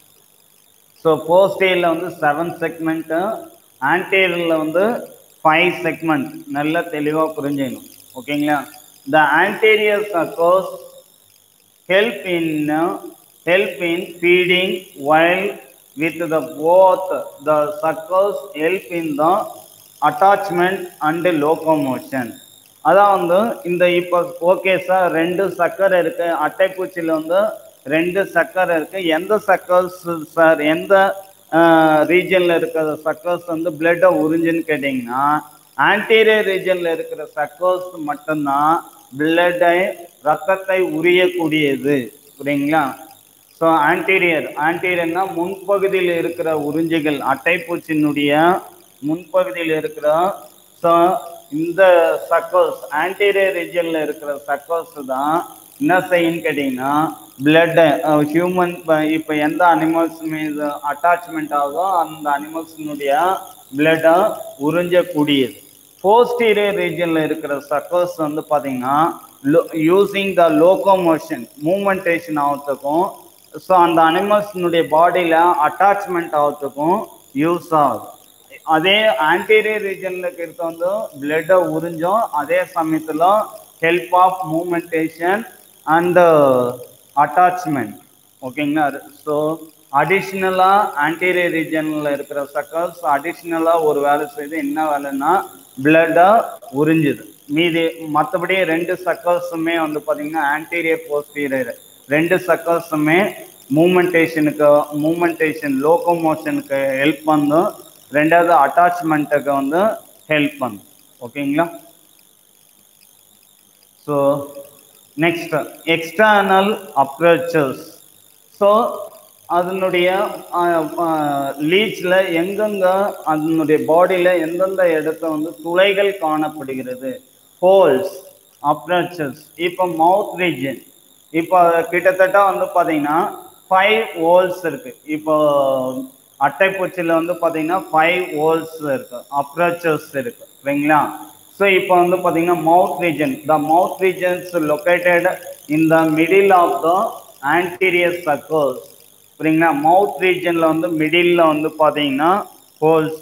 ஸோ போஸ்டேரியில் வந்து செவன் செக்மெண்ட்டு ஆன்டேரியரில் வந்து ஃபைவ் செக்மெண்ட் நல்லா தெளிவாக புரிஞ்சுக்கணும் ஓகேங்களா the anterior suckers help in help in feeding while with the both the suckers help in the attachment and locomotion அதான் வந்து இந்த இப்போ ஓகே சார் ரெண்டு சக்கரை இருக்கு அட்டைப்பூச்சியில் வந்து ரெண்டு சக்கரை இருக்கு எந்த சக்கர்ஸ் சார் எந்த ரீஜன்ல இருக்கிற சக்கர்ஸ் வந்து பிளட்டை உறிஞ்சுன்னு கேட்டிங்கன்னா ஆன்டீரியர் ரீஜன்ல இருக்கிற சக்கர்ஸ் மட்டும்தான் பிளட்டை ரத்தத்தை உரியக்கூடியது புரியுங்களா ஸோ ஆன்டீரியர் ஆன்டீரியர்னா முன்பகுதியில் இருக்கிற உறிஞ்சுகள் அட்டைப்பூச்சினுடைய முன்பகுதியில் இருக்கிற ஸோ இந்த சக்கோஸ் ஆன்டீரியர் ரீஜன்ல இருக்கிற சக்கோஸ் தான் என்ன செய்யுன்னு கேட்டிங்கன்னா பிளட் ஹியூமன் இப்போ எந்த அனிமல்ஸ் மீது அட்டாச்மெண்ட் ஆகுதோ அந்த அனிமல்ஸினுடைய பிளட்டை உறிஞ்சக்கூடியது போஸ்டீரியர் ரீஜன்ல இருக்கிற சக்கோஸ் வந்து பார்த்தீங்கன்னா யூசிங் த லோகோமோஷன் மூமெண்டேஷன் ஆகிறதுக்கும் ஸோ அந்த அனிமல்ஸினுடைய பாடியில் அட்டாச்மெண்ட் ஆகிறதுக்கும் யூஸ் ஆகுது அதே ஆன்டீரியர் ரீஜன்ல இருக்கிறது வந்து பிளட்டை உறிஞ்சோம் அதே சமயத்தில் ஹெல்ப் ஆஃப் மூமெண்டேஷன் அண்ட் அட்டாச்மெண்ட் ஓகேங்களா ஸோ அடிஷ்னலாக ஆன்டீரியர் ரீஜனில் இருக்கிற சக்கர்ஸ் அடிஷ்னலாக ஒரு வேலை செய்து என்ன வேலைன்னா பிளட்டை உறிஞ்சுது மீதி மற்றபடி ரெண்டு சக்கர்ஸுமே வந்து பார்த்தீங்கன்னா ஆன்டீரியர் போஸ்டீரியர் ரெண்டு சக்கர்ஸுமே மூமெண்டேஷனுக்கு மூமெண்டேஷன் லோகோமோஷனுக்கு ஹெல்ப் பண்ணும் ரெண்டாவது அட்டாச்மெண்ட்டுக்கு வந்து ஹெல்ப் பண்ணும் ஓகேங்களா so next external approaches so அதனுடைய லீச்சில் எங்கெங்க அதனுடைய பாடியில் எந்தெந்த இடத்த வந்து துளைகள் காணப்படுகிறது ஹோல்ஸ் அப்ரோச்சஸ் இப்போ மவுத் ரீஜன் இப்போ கிட்டத்தட்ட வந்து பார்த்தீங்கன்னா ஃபைவ் ஹோல்ஸ் இருக்கு இப்போ அட்டைப்பூச்சியில் வந்து பார்த்தீங்கன்னா ஃபைவ் ஹோல்ஸ் இருக்கு அப்ரோச்சஸ் இருக்கு சரிங்களா ஸோ இப்போ வந்து பார்த்தீங்கன்னா mouth region the mouth regions located in the middle of the anterior circles சரிங்களா மவுத் ரீஜனில் வந்து மிடில் வந்து பார்த்தீங்கன்னா ஹோல்ஸ்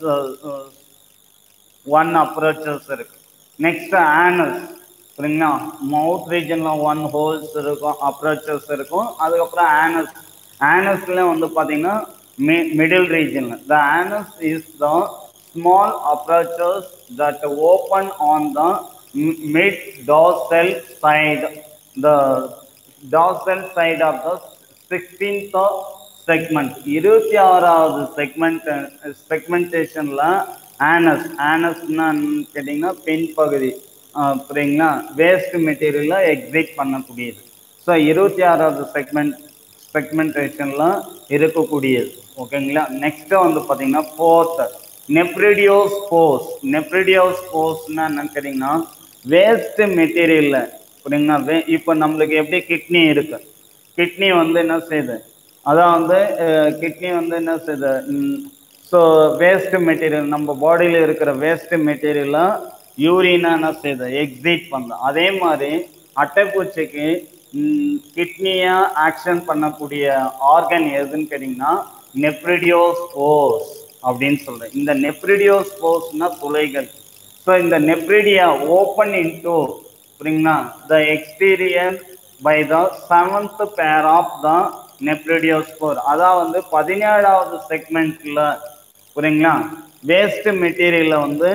ஒன் அப்ரோச்சஸ் இருக்கு நெக்ஸ்ட் ஆனஸ் சரிங்களா மவுத் ரீஜனில் ஒன் ஹோல்ஸ் இருக்கும் அப்ரோச்சஸ் இருக்கும் அதுக்கப்புறம் ஆனஸ் ஆனஸ்ல வந்து பார்த்தீங்கன்னா மிடில் ரீஜனில் the anus is the small apertures that open on the mid dorsal side, the dorsal side of the 16th segment. இருபத்தி ஆறாவது செக்மெண்ட் செக்மெண்டேஷன்ல ஆனஸ் ஆனஸ்னா கேட்டிங்கன்னா பெண் பகுதி புரியுங்களா வேஸ்ட் மெட்டீரியலை எக்ஸிட் பண்ணக்கூடியது ஸோ இருபத்தி ஆறாவது செக்மெண்ட் செக்மெண்டேஷன்ல இருக்கக்கூடியது ஓகேங்களா நெக்ஸ்ட் வந்து பார்த்தீங்கன்னா ஃபோர்த் நெப்ரிடியோஸ்போஸ் நெப்ரிடியோஸ்போஸ்னா என்னன்னு கேட்டிங்கன்னா வேஸ்ட் மெட்டீரியல்ல புரியுங்களா வே இப்போ நம்மளுக்கு எப்படி கிட்னி இருக்கு கிட்னி வந்து என்ன செய்யுது அதான் வந்து கிட்னி வந்து என்ன செய்யுது ஸோ வேஸ்ட் மெட்டீரியல் நம்ம பாடியில் இருக்கிற வேஸ்ட் மெட்டீரியலை யூரினா என்ன செய்யுது எக்ஸிட் பண்ணுது அதே மாதிரி அட்டைப்பூச்சிக்கு கிட்னியை ஆக்ஷன் பண்ணக்கூடிய ஆர்கன் எதுன்னு கேட்டிங்கன்னா நெப்ரிடியோஸ்போஸ் அப்படின்னு சொல்றேன் இந்த நெப்ரிடியோஸ்போஸ்னா துளைகள் ஸோ இந்த நெப்ரிடியா ஓப்பன் இன்டூ புரியுங்களா the exterior by the seventh pair of the nephridiopore அதான் வந்து பதினேழாவது செக்மெண்ட்ல புரியுங்களா வேஸ்ட் மெட்டீரியலை வந்து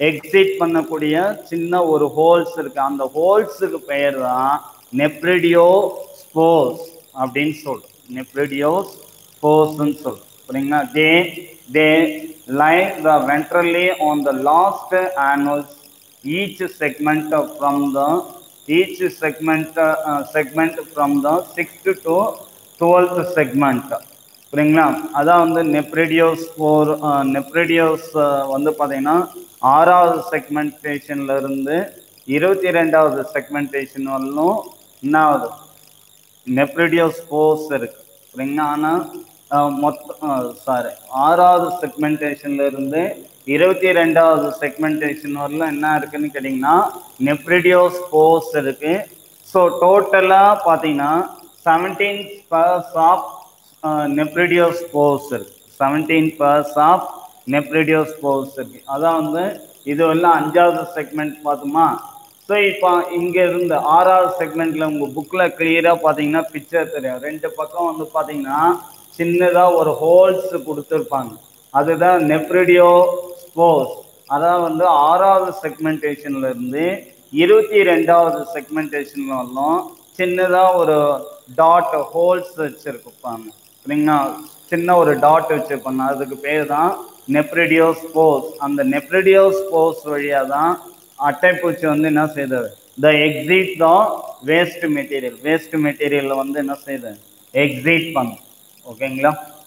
எக்ஸிட் பண்ணக்கூடிய சின்ன ஒரு ஹோல்ஸ் இருக்கு அந்த ஹோல்ஸுக்கு பெயர் தான் நெப்ரிடியோ ஸ்போர்ஸ் அப்படின்னு சொல்றோம் நெப்ரிடியோ ஸ்போர்ஸ்ன்னு சொல்றோம் புரியுங்களா they they lie the ventrally on the last annuals each segment uh, from the each segment uh, uh, segment from the sixth to twelfth segment புரியுங்களா அதான் வந்து நெப்ரேடியோஸ் ஃபோர் நெப்ரேடியோஸ் வந்து பார்த்தீங்கன்னா ஆறாவது செக்மெண்டேஷன்ல இருந்து இருபத்தி ரெண்டாவது செக்மெண்டேஷன் வரலும் என்ன ஆகுது நெப்ரிடியோஸ் கோர்ஸ் இருக்கு சரிங்களா ஆனால் மொத்தம் சாரி ஆறாவது செக்மெண்டேஷன்ல இருந்து இருபத்தி ரெண்டாவது செக்மெண்டேஷன் வரலாம் என்ன இருக்குன்னு கேட்டிங்கன்னா நெப்ரிடியோஸ் கோர்ஸ் இருக்கு ஸோ டோட்டலாக பார்த்தீங்கன்னா seventeen pairs of nephridiopores இருக்கு seventeen pairs of nephridiopores இருக்கு அதான் வந்து இது எல்லாம் அஞ்சாவது செக்மெண்ட் பார்த்தோமா ஸோ இப்போ இங்க இருந்து ஆறாவது செக்மெண்ட்ல உங்க புக்ல கிளியரா பாத்தீங்கன்னா பிக்சர் தெரியும் ரெண்டு பக்கம் வந்து பாத்தீங்கன்னா சின்னதா ஒரு ஹோல்ஸ் கொடுத்துருப்பாங்க அதுதான் நெப்ரிடியோ ஸ்போர்ஸ் அதான் வந்து ஆறாவது செக்மெண்டேஷன்ல இருந்து இருபத்தி ரெண்டாவது செக்மெண்டேஷன் வரலும் சின்னதா ஒரு டாட் ஹோல்ஸ் வச்சிருப்பாங்க சரிங்களா சின்ன ஒரு டாட் வச்சிருப்பாங்க அதுக்கு பேர் தான் நெப்ரிடியோ ஸ்போர்ஸ் அந்த நெப்ரிடியோ ஸ்போர்ஸ் வழியா தான் அட்டைப்பூச்சி வந்து என்ன செய்யுது த எக்ஸிட் தான் வேஸ்ட் மெட்டீரியல் வேஸ்ட் மெட்டீரியல் வந்து என்ன செய்யுது எக்ஸிட் பண்ணும் ஓகேங்களா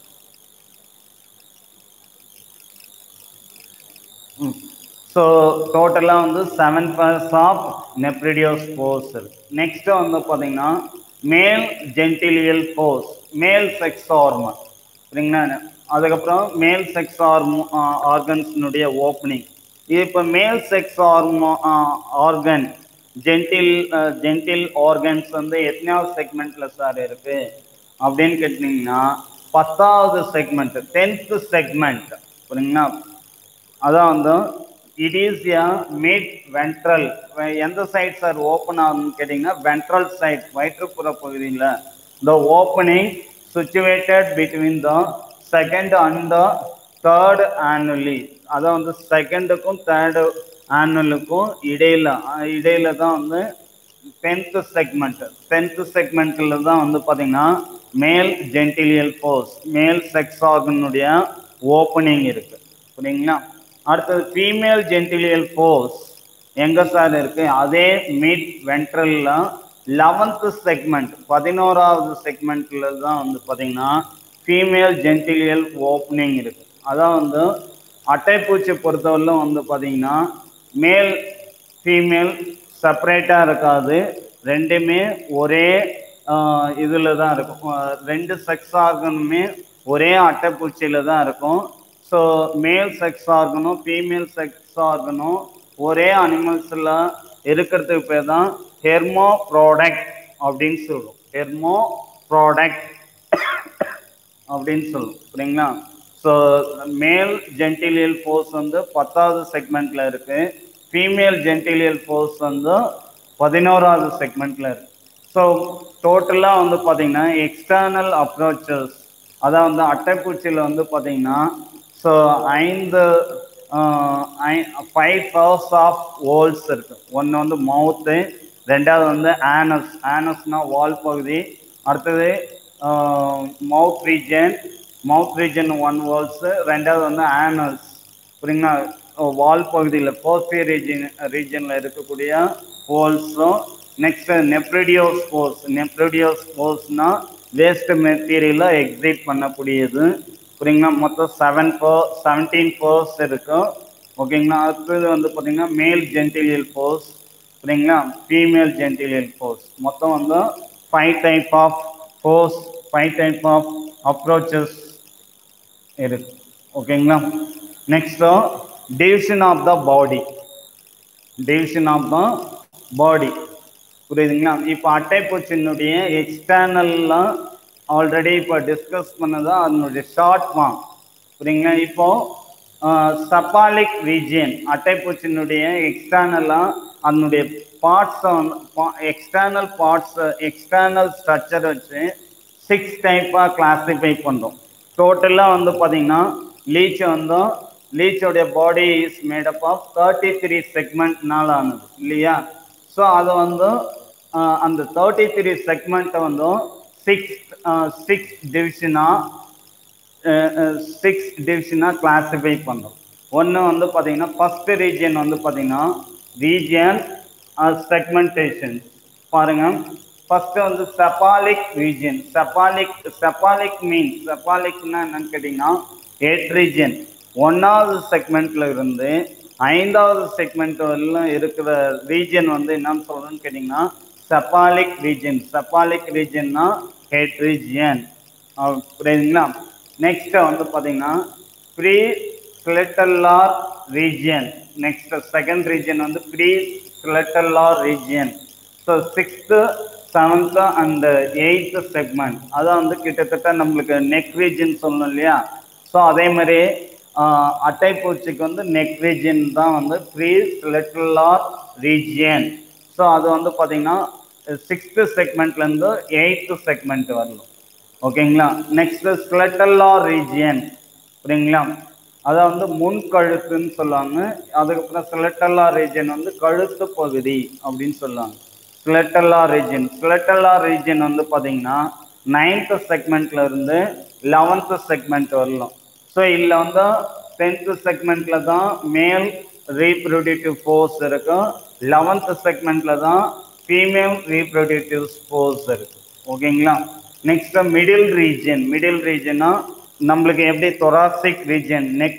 ஸோ டோட்டலாக வந்து seven pairs of nephridiopores இருக்கு நெக்ஸ்ட் வந்து பார்த்தீங்கன்னா மேல் ஜென்டிலியல் போஸ் மேல் செக்ஸ் ஹார்மோன் சரிங்களா அதுக்கப்புறம் மேல் செக்ஸ் ஹார்மோ ஆர்கன்ஸ்னுடைய ஓப்பனிங் இப்போ மேல் செக்ஸ் ஹார்மோ ஆர்கன் ஜென்டில் ஜென்டில் ஆர்கன்ஸ் வந்து எத்தனாவது செக்மெண்ட்ல சார் இருக்கு அப்படின்னு கேட்டிங்கன்னா பத்தாவது செக்மெண்ட் டென்த் செக்மெண்ட் புரியுங்களா அதான் வந்து it is a mid ventral எந்த சைட் சார் ஓப்பன் ஆகுதுன்னு கேட்டிங்கன்னா வென்ட்ரல் சைட் வயிற்றுப்புற பகுதியில் the opening situated between the second and the third annuli அதான் வந்து செகண்டுக்கும் தேர்டு ஆனுவலுக்கும் இடையில அஹ் இடையில தான் வந்து டென்த் செக்மெண்ட் டென்த் செக்மெண்ட்ல தான் வந்து பாத்தீங்கன்னா மேல் ஜென்டிலியல் போஸ் மேல் செக்ஸ் ஆர்கனுடைய ஓப்பனிங் இருக்கு புரியுங்களா அடுத்தது ஃபீமேல் ஜென்டிலியல் போஸ் எங்க சார் இருக்கு அதே மிட் வென்ட்ரல்ல லெவன்த் செக்மெண்ட் பதினோராவது செக்மெண்ட்ல தான் வந்து பாத்தீங்கன்னா ஃபீமேல் ஜென்டிலியல் ஓப்பனிங் இருக்கு அதான் வந்து அட்டைப்பூச்சி பொறுத்தவரையிலும் வந்து பாத்தீங்கன்னா மேல் ஃபீமேல் செப்பரேட்டாக இருக்காது ரெண்டுமே ஒரே இதில் தான் இருக்கும் அஹ் ரெண்டு செக்ஸ் ஆர்கனுமே ஒரே அட்டைப்பூச்சியில் தான் இருக்கும் ஸோ மேல் செக்ஸ் ஆர்கனும் ஃபீமேல் செக்ஸ் ஆர்கனும் ஒரே அனிமல்ஸில் இருக்கிறதுக்கு பேர் தான் ஹெர்மோ ப்ராடக்ட் அப்படின்னு சொல்லுவோம் ஹெர்மோ ப்ராடக்ட் அப்படின்னு சொல்லுவோம் சரிங்களா ஸோ மேல் ஜென்டிலியல் ஃபோர்ஸ் வந்து பத்தாவது செக்மெண்ட்ல இருக்கு ஃபீமேல் ஜென்டிலியல் ஃபோர்ஸ் வந்து பதினோராவது செக்மெண்ட்ல இருக்கு ஸோ டோட்டலாக வந்து பார்த்தீங்கன்னா எக்ஸ்டர்னல் அப்ரோச்சஸ் அதான் வந்து அட்டைப்பூச்சியில் வந்து பார்த்தீங்கன்னா ஸோ ஐந்து ஃபைவ் பர்ஸ் ஆஃப் ஹோல்ஸ் இருக்கு ஒன்று வந்து மவுத்து ரெண்டாவது வந்து ஆனஸ் ஆனஸ்னா வால் பகுதி அடுத்தது mouth region mouth region one வால்ஸ் ரெண்டாவது வந்து ஆனஸ் புரியுங்களா வால் பகுதியில் போஸ்டியர் ரீஜன் ரீஜனில் இருக்கக்கூடிய ஹோல்ஸும் நெக்ஸ்ட் நெப்ரிடியோஸ் போர்ஸ் நெப்ரிடியோஸ் போர்ஸ்னா வேஸ்ட் மெட்டீரியலை எக்ஸிட் பண்ணக்கூடியது புரியுங்களா மொத்தம் செவன் போ செவன்டீன் போர்ஸ் இருக்கும் ஓகேங்களா அடுத்தது வந்து பார்த்தீங்கன்னா மேல் ஜென்டிலியல் போர்ஸ் சரிங்களா ஃபீமேல் ஜென்டிலியல் போர்ஸ் மொத்தம் வந்து five type of pores five type of approaches இருக்கு ஓகேங்களா next division of the body division of the body புரியுதுங்களா இப்போ அட்டைப்பூச்சினுடைய எக்ஸ்டர்னல்லாம் ஆல்ரெடி இப்போ டிஸ்கஸ் பண்ணதா அதனுடைய ஷார்ட் ஃபார்ம் புரியுங்களா இப்போ சப்பாலிக் ரீஜியன் அட்டைப்பூச்சினுடைய எக்ஸ்டர்னலாக அதனுடைய பார்ட்ஸை வந்து எக்ஸ்டர்னல் பார்ட்ஸ் எக்ஸ்டர்னல் ஸ்ட்ரக்சர் வச்சு சிக்ஸ் டைப்பாக கிளாஸிஃபை பண்ணுறோம் டோட்டலாக வந்து பார்த்தீங்கன்னா லீச் வந்து லீச்சோடைய body is made up of thirty three செக்மெண்ட்னால ஆனது இல்லையா ஸோ அதை வந்து ஆஹ், அந்த தேர்ட்டி த்ரீ செக்மெண்ட்டை வந்து சிக்ஸ் சிக்ஸ் டிவிஷனாக சிக்ஸ் டிவிஷனாக கிளாஸிஃபை பண்ணுறோம் ஒன்று வந்து பார்த்தீங்கன்னா ஃபர்ஸ்ட் ரீஜியன் வந்து பார்த்தீங்கன்னா ரீஜியன் செக்மெண்டேஷன் பாருங்க ஃபர்ஸ்ட் வந்து செப்பாலிக் ரீஜியன் செப்பாலிக் செப்பாலிக் மீன் செப்பாலிக்னா என்னன்னு கேட்டிங்கன்னா எயிட் ரீஜியன் ஒன்றாவது செக்மெண்ட்ல இருந்து ஐந்தாவது செக்மெண்ட் வரலாம் இருக்கிற ரீஜியன் வந்து என்னன்னு சொல்றேன்னு கேட்டிங்கன்னா செப்பாலிக் ரீஜியன் செப்பாலிக் ரீஜியன்னா ஹெட் ரீஜியன் புரியுதுங்களா நெக்ஸ்ட் வந்து பார்த்தீங்கன்னா preclitellar region next second region வந்து preclitellar region so sixth seventh and eighth segment அதான் வந்து கிட்டத்தட்ட நம்மளுக்கு நெக் ரீஜன் சொல்லணும் இல்லையா ஸோ அதே மாதிரி ஆஹ், அட்டைப்பூச்சிக்கு வந்து நெக் ரீஜன் தான் வந்து ப்ரீ ஸ்லெட்டல்லார் ரீஜியன் ஸோ அது வந்து பார்த்தீங்கன்னா சிக்ஸ்த்து செக்மெண்ட்லேருந்து எயித்து செக்மெண்ட் வரணும் ஓகேங்களா நெக்ஸ்ட் ஸ்லெட்டல்லா ரீஜியன் புரியுங்களா அதை வந்து முன் கழுத்துன்னு சொல்லுவாங்க அதுக்கப்புறம் ஸ்லெட்டல்லா ரீஜன் வந்து கழுத்து பகுதி அப்படின்னு சொல்லுவாங்க ஸ்லெட்டல்லா ரீஜன் ஸ்லெட்டல்லா ரீஜன் வந்து பார்த்தீங்கன்னா நைன்த் செக்மெண்ட்ல இருந்து லெவன்த் செக்மெண்ட் வரலாம் ஸோ இதில் வந்து டென்த்து செக்மெண்ட்ல தான் மேல் ரீப்ரொடியூட்டிவ் ஃபோர்ஸ் இருக்கும் லெவன்த் செக்மெண்ட்ல தான் ஃபீமேல் ரீப்ரொடியூட்டிவ் ஃபோர்ஸ் இருக்கு ஓகேங்களா நெக்ஸ்ட் மிடில் ரீஜன் மிடில் ரீஜனா நம்மளுக்கு எப்படி thoracic region neck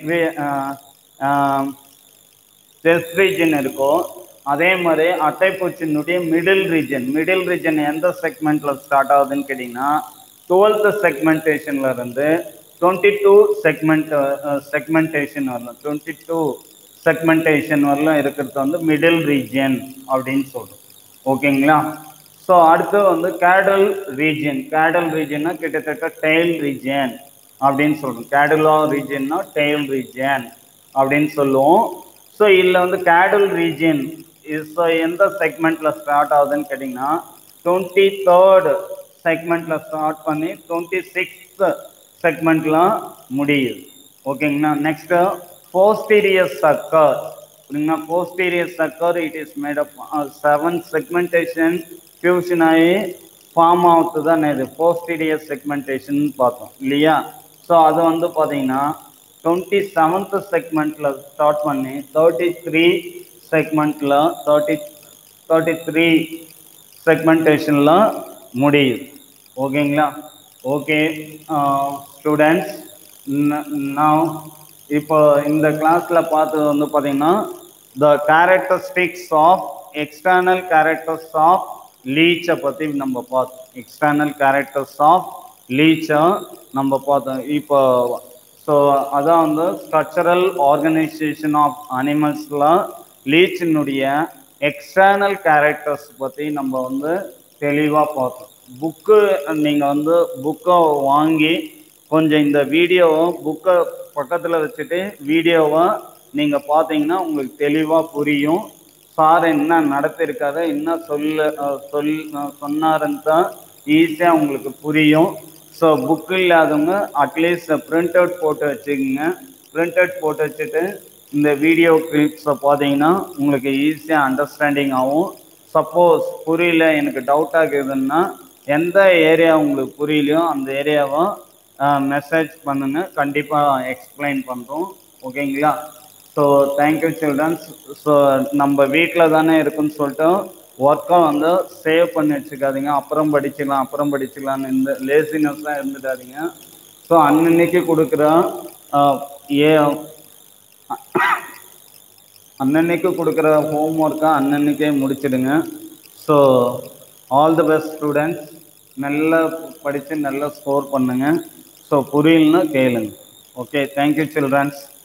chest region இருக்கோ அதே மாதிரி அட்டைப்பூச்சினுடைய மிடில் ரீஜன் மிடில் ரீஜன் எந்த செக்மெண்ட்ல ஸ்டார்ட் ஆகுதுன்னு கேட்டிங்கன்னா டுவெல்த் செக்மெண்டேஷன்ல இருந்து டுவெண்ட்டி டூ செக்மெண்ட் செக்மெண்டேஷன் வரலாம் டுவெண்ட்டி டூ செக்மெண்டேஷன் வரலாம் இருக்கிறது வந்து மிடில் ரீஜன் அப்படின்னு சொல்றோம் ஓகேங்களா ஸோ அடுத்து வந்து கேடல் ரீஜன் கேடல் ரீஜன்னா கிட்டத்தட்ட டெயில் ரீஜன் அப்படின்னு சொல்றோம் கேடலா ரீஜன்னா டெயில் ரீஜன் அப்படின்னு சொல்லுவோம் ஸோ இதில் வந்து கேடல் ரீஜன் ஸோ எந்த செக்மெண்ட்ல ஸ்டார்ட் ஆகுதுன்னு கேட்டிங்கன்னா டுவெண்ட்டி தேர்ட் செக்மெண்ட்ல ஸ்டார்ட் பண்ணி டுவெண்ட்டி சிக்ஸ்த் செக்மெண்ட்ல முடியுது ஓகேங்களா நெக்ஸ்ட் போஸ்டீரியர் சக்கர் புரியுங்களா posterior sucker it is made up seven segmentation fusion ஆகி ஃபார்ம் ஆகுது தான் இது போஸ்டீரியர் செக்மெண்டேஷன் பார்த்தோம் இல்லையா ஸோ அது வந்து பார்த்தீங்கன்னா டுவெண்ட்டி செவன்த் செக்மெண்ட்ல ஸ்டார்ட் பண்ணி தேர்ட்டி த்ரீ செக்மெண்ட்ல தேர்ட்டி தேர்ட்டி த்ரீ செக்மெண்டேஷன்ல முடியுது ஓகேங்களா ஓகே ஸ்டூடெண்ட்ஸ் நான் இப்போ இந்த கிளாஸ்ல பார்த்தது வந்து பார்த்தீங்கன்னா the characteristics of external characters of லீச்சை பற்றி நம்ம பார்த்தோம் எக்ஸ்டர்னல் கேரக்டர்ஸ் ஆஃப் லீச்சை நம்ம பார்த்தோம் இப்போ ஸோ அதான் வந்து ஸ்ட்ரக்சரல் ஆர்கனைசேஷன் ஆஃப் அனிமல்ஸில் லீச்சினுடைய எக்ஸ்டர்னல் கேரக்டர்ஸ் பற்றி நம்ம வந்து தெளிவாக பார்த்தோம் புக்கு நீங்கள் வந்து புக்கை வாங்கி கொஞ்சம் இந்த வீடியோவை புக்கை பக்கத்தில் வச்சுட்டு வீடியோவை நீங்கள் பார்த்தீங்கன்னா உங்களுக்கு தெளிவாக புரியும் சார் என்ன நடத்திருக்காரு என்ன சொல்ல அஹ் சொல் அஹ் சொன்னாருன்னு தான் ஈஸியாக உங்களுக்கு புரியும் ஸோ புக்கு இல்லாதவங்க அட்லீஸ்ட் பிரிண்ட் அவுட் போட்டு வச்சுக்கோங்க பிரிண்ட் அவுட் போட்டு வச்சுட்டு இந்த வீடியோ கிளிப்ஸை பார்த்தீங்கன்னா உங்களுக்கு ஈஸியாக அண்டர்ஸ்டாண்டிங் ஆகும் சப்போஸ் புரியல எனக்கு டவுட் ஆகுதுன்னா எந்த ஏரியா உங்களுக்கு புரியலையோ அந்த ஏரியாவை மெசேஜ் பண்ணுங்க கண்டிப்பாக எக்ஸ்பிளைன் பண்ணுறோம் ஓகேங்களா ஸோ தேங்க்யூ சில்ட்ரன்ஸ் ஸோ நம்ம வீட்டில் தானே இருக்குன்னு சொல்லிட்டு ஒர்க்கை வந்து சேவ் பண்ணி வச்சுக்காதீங்க அப்புறம் படிச்சுக்கலாம் அப்புறம் படிச்சுக்கலாம்னு இந்த லேசினஸ்ஸாக இருந்துடாதீங்க ஸோ அன்னன்னைக்கு கொடுக்குற ஆஹ், ஏ அன்னன்னைக்கு கொடுக்குற ஹோம் ஒர்க்கை அன்னன்னைக்கே முடிச்சிடுங்க so all the best students நல்லா படித்து நல்லா ஸ்கோர் பண்ணுங்க ஸோ புரியலன்னா கேளுங்க ஓகே தேங்க்யூ சில்ட்ரன்ஸ்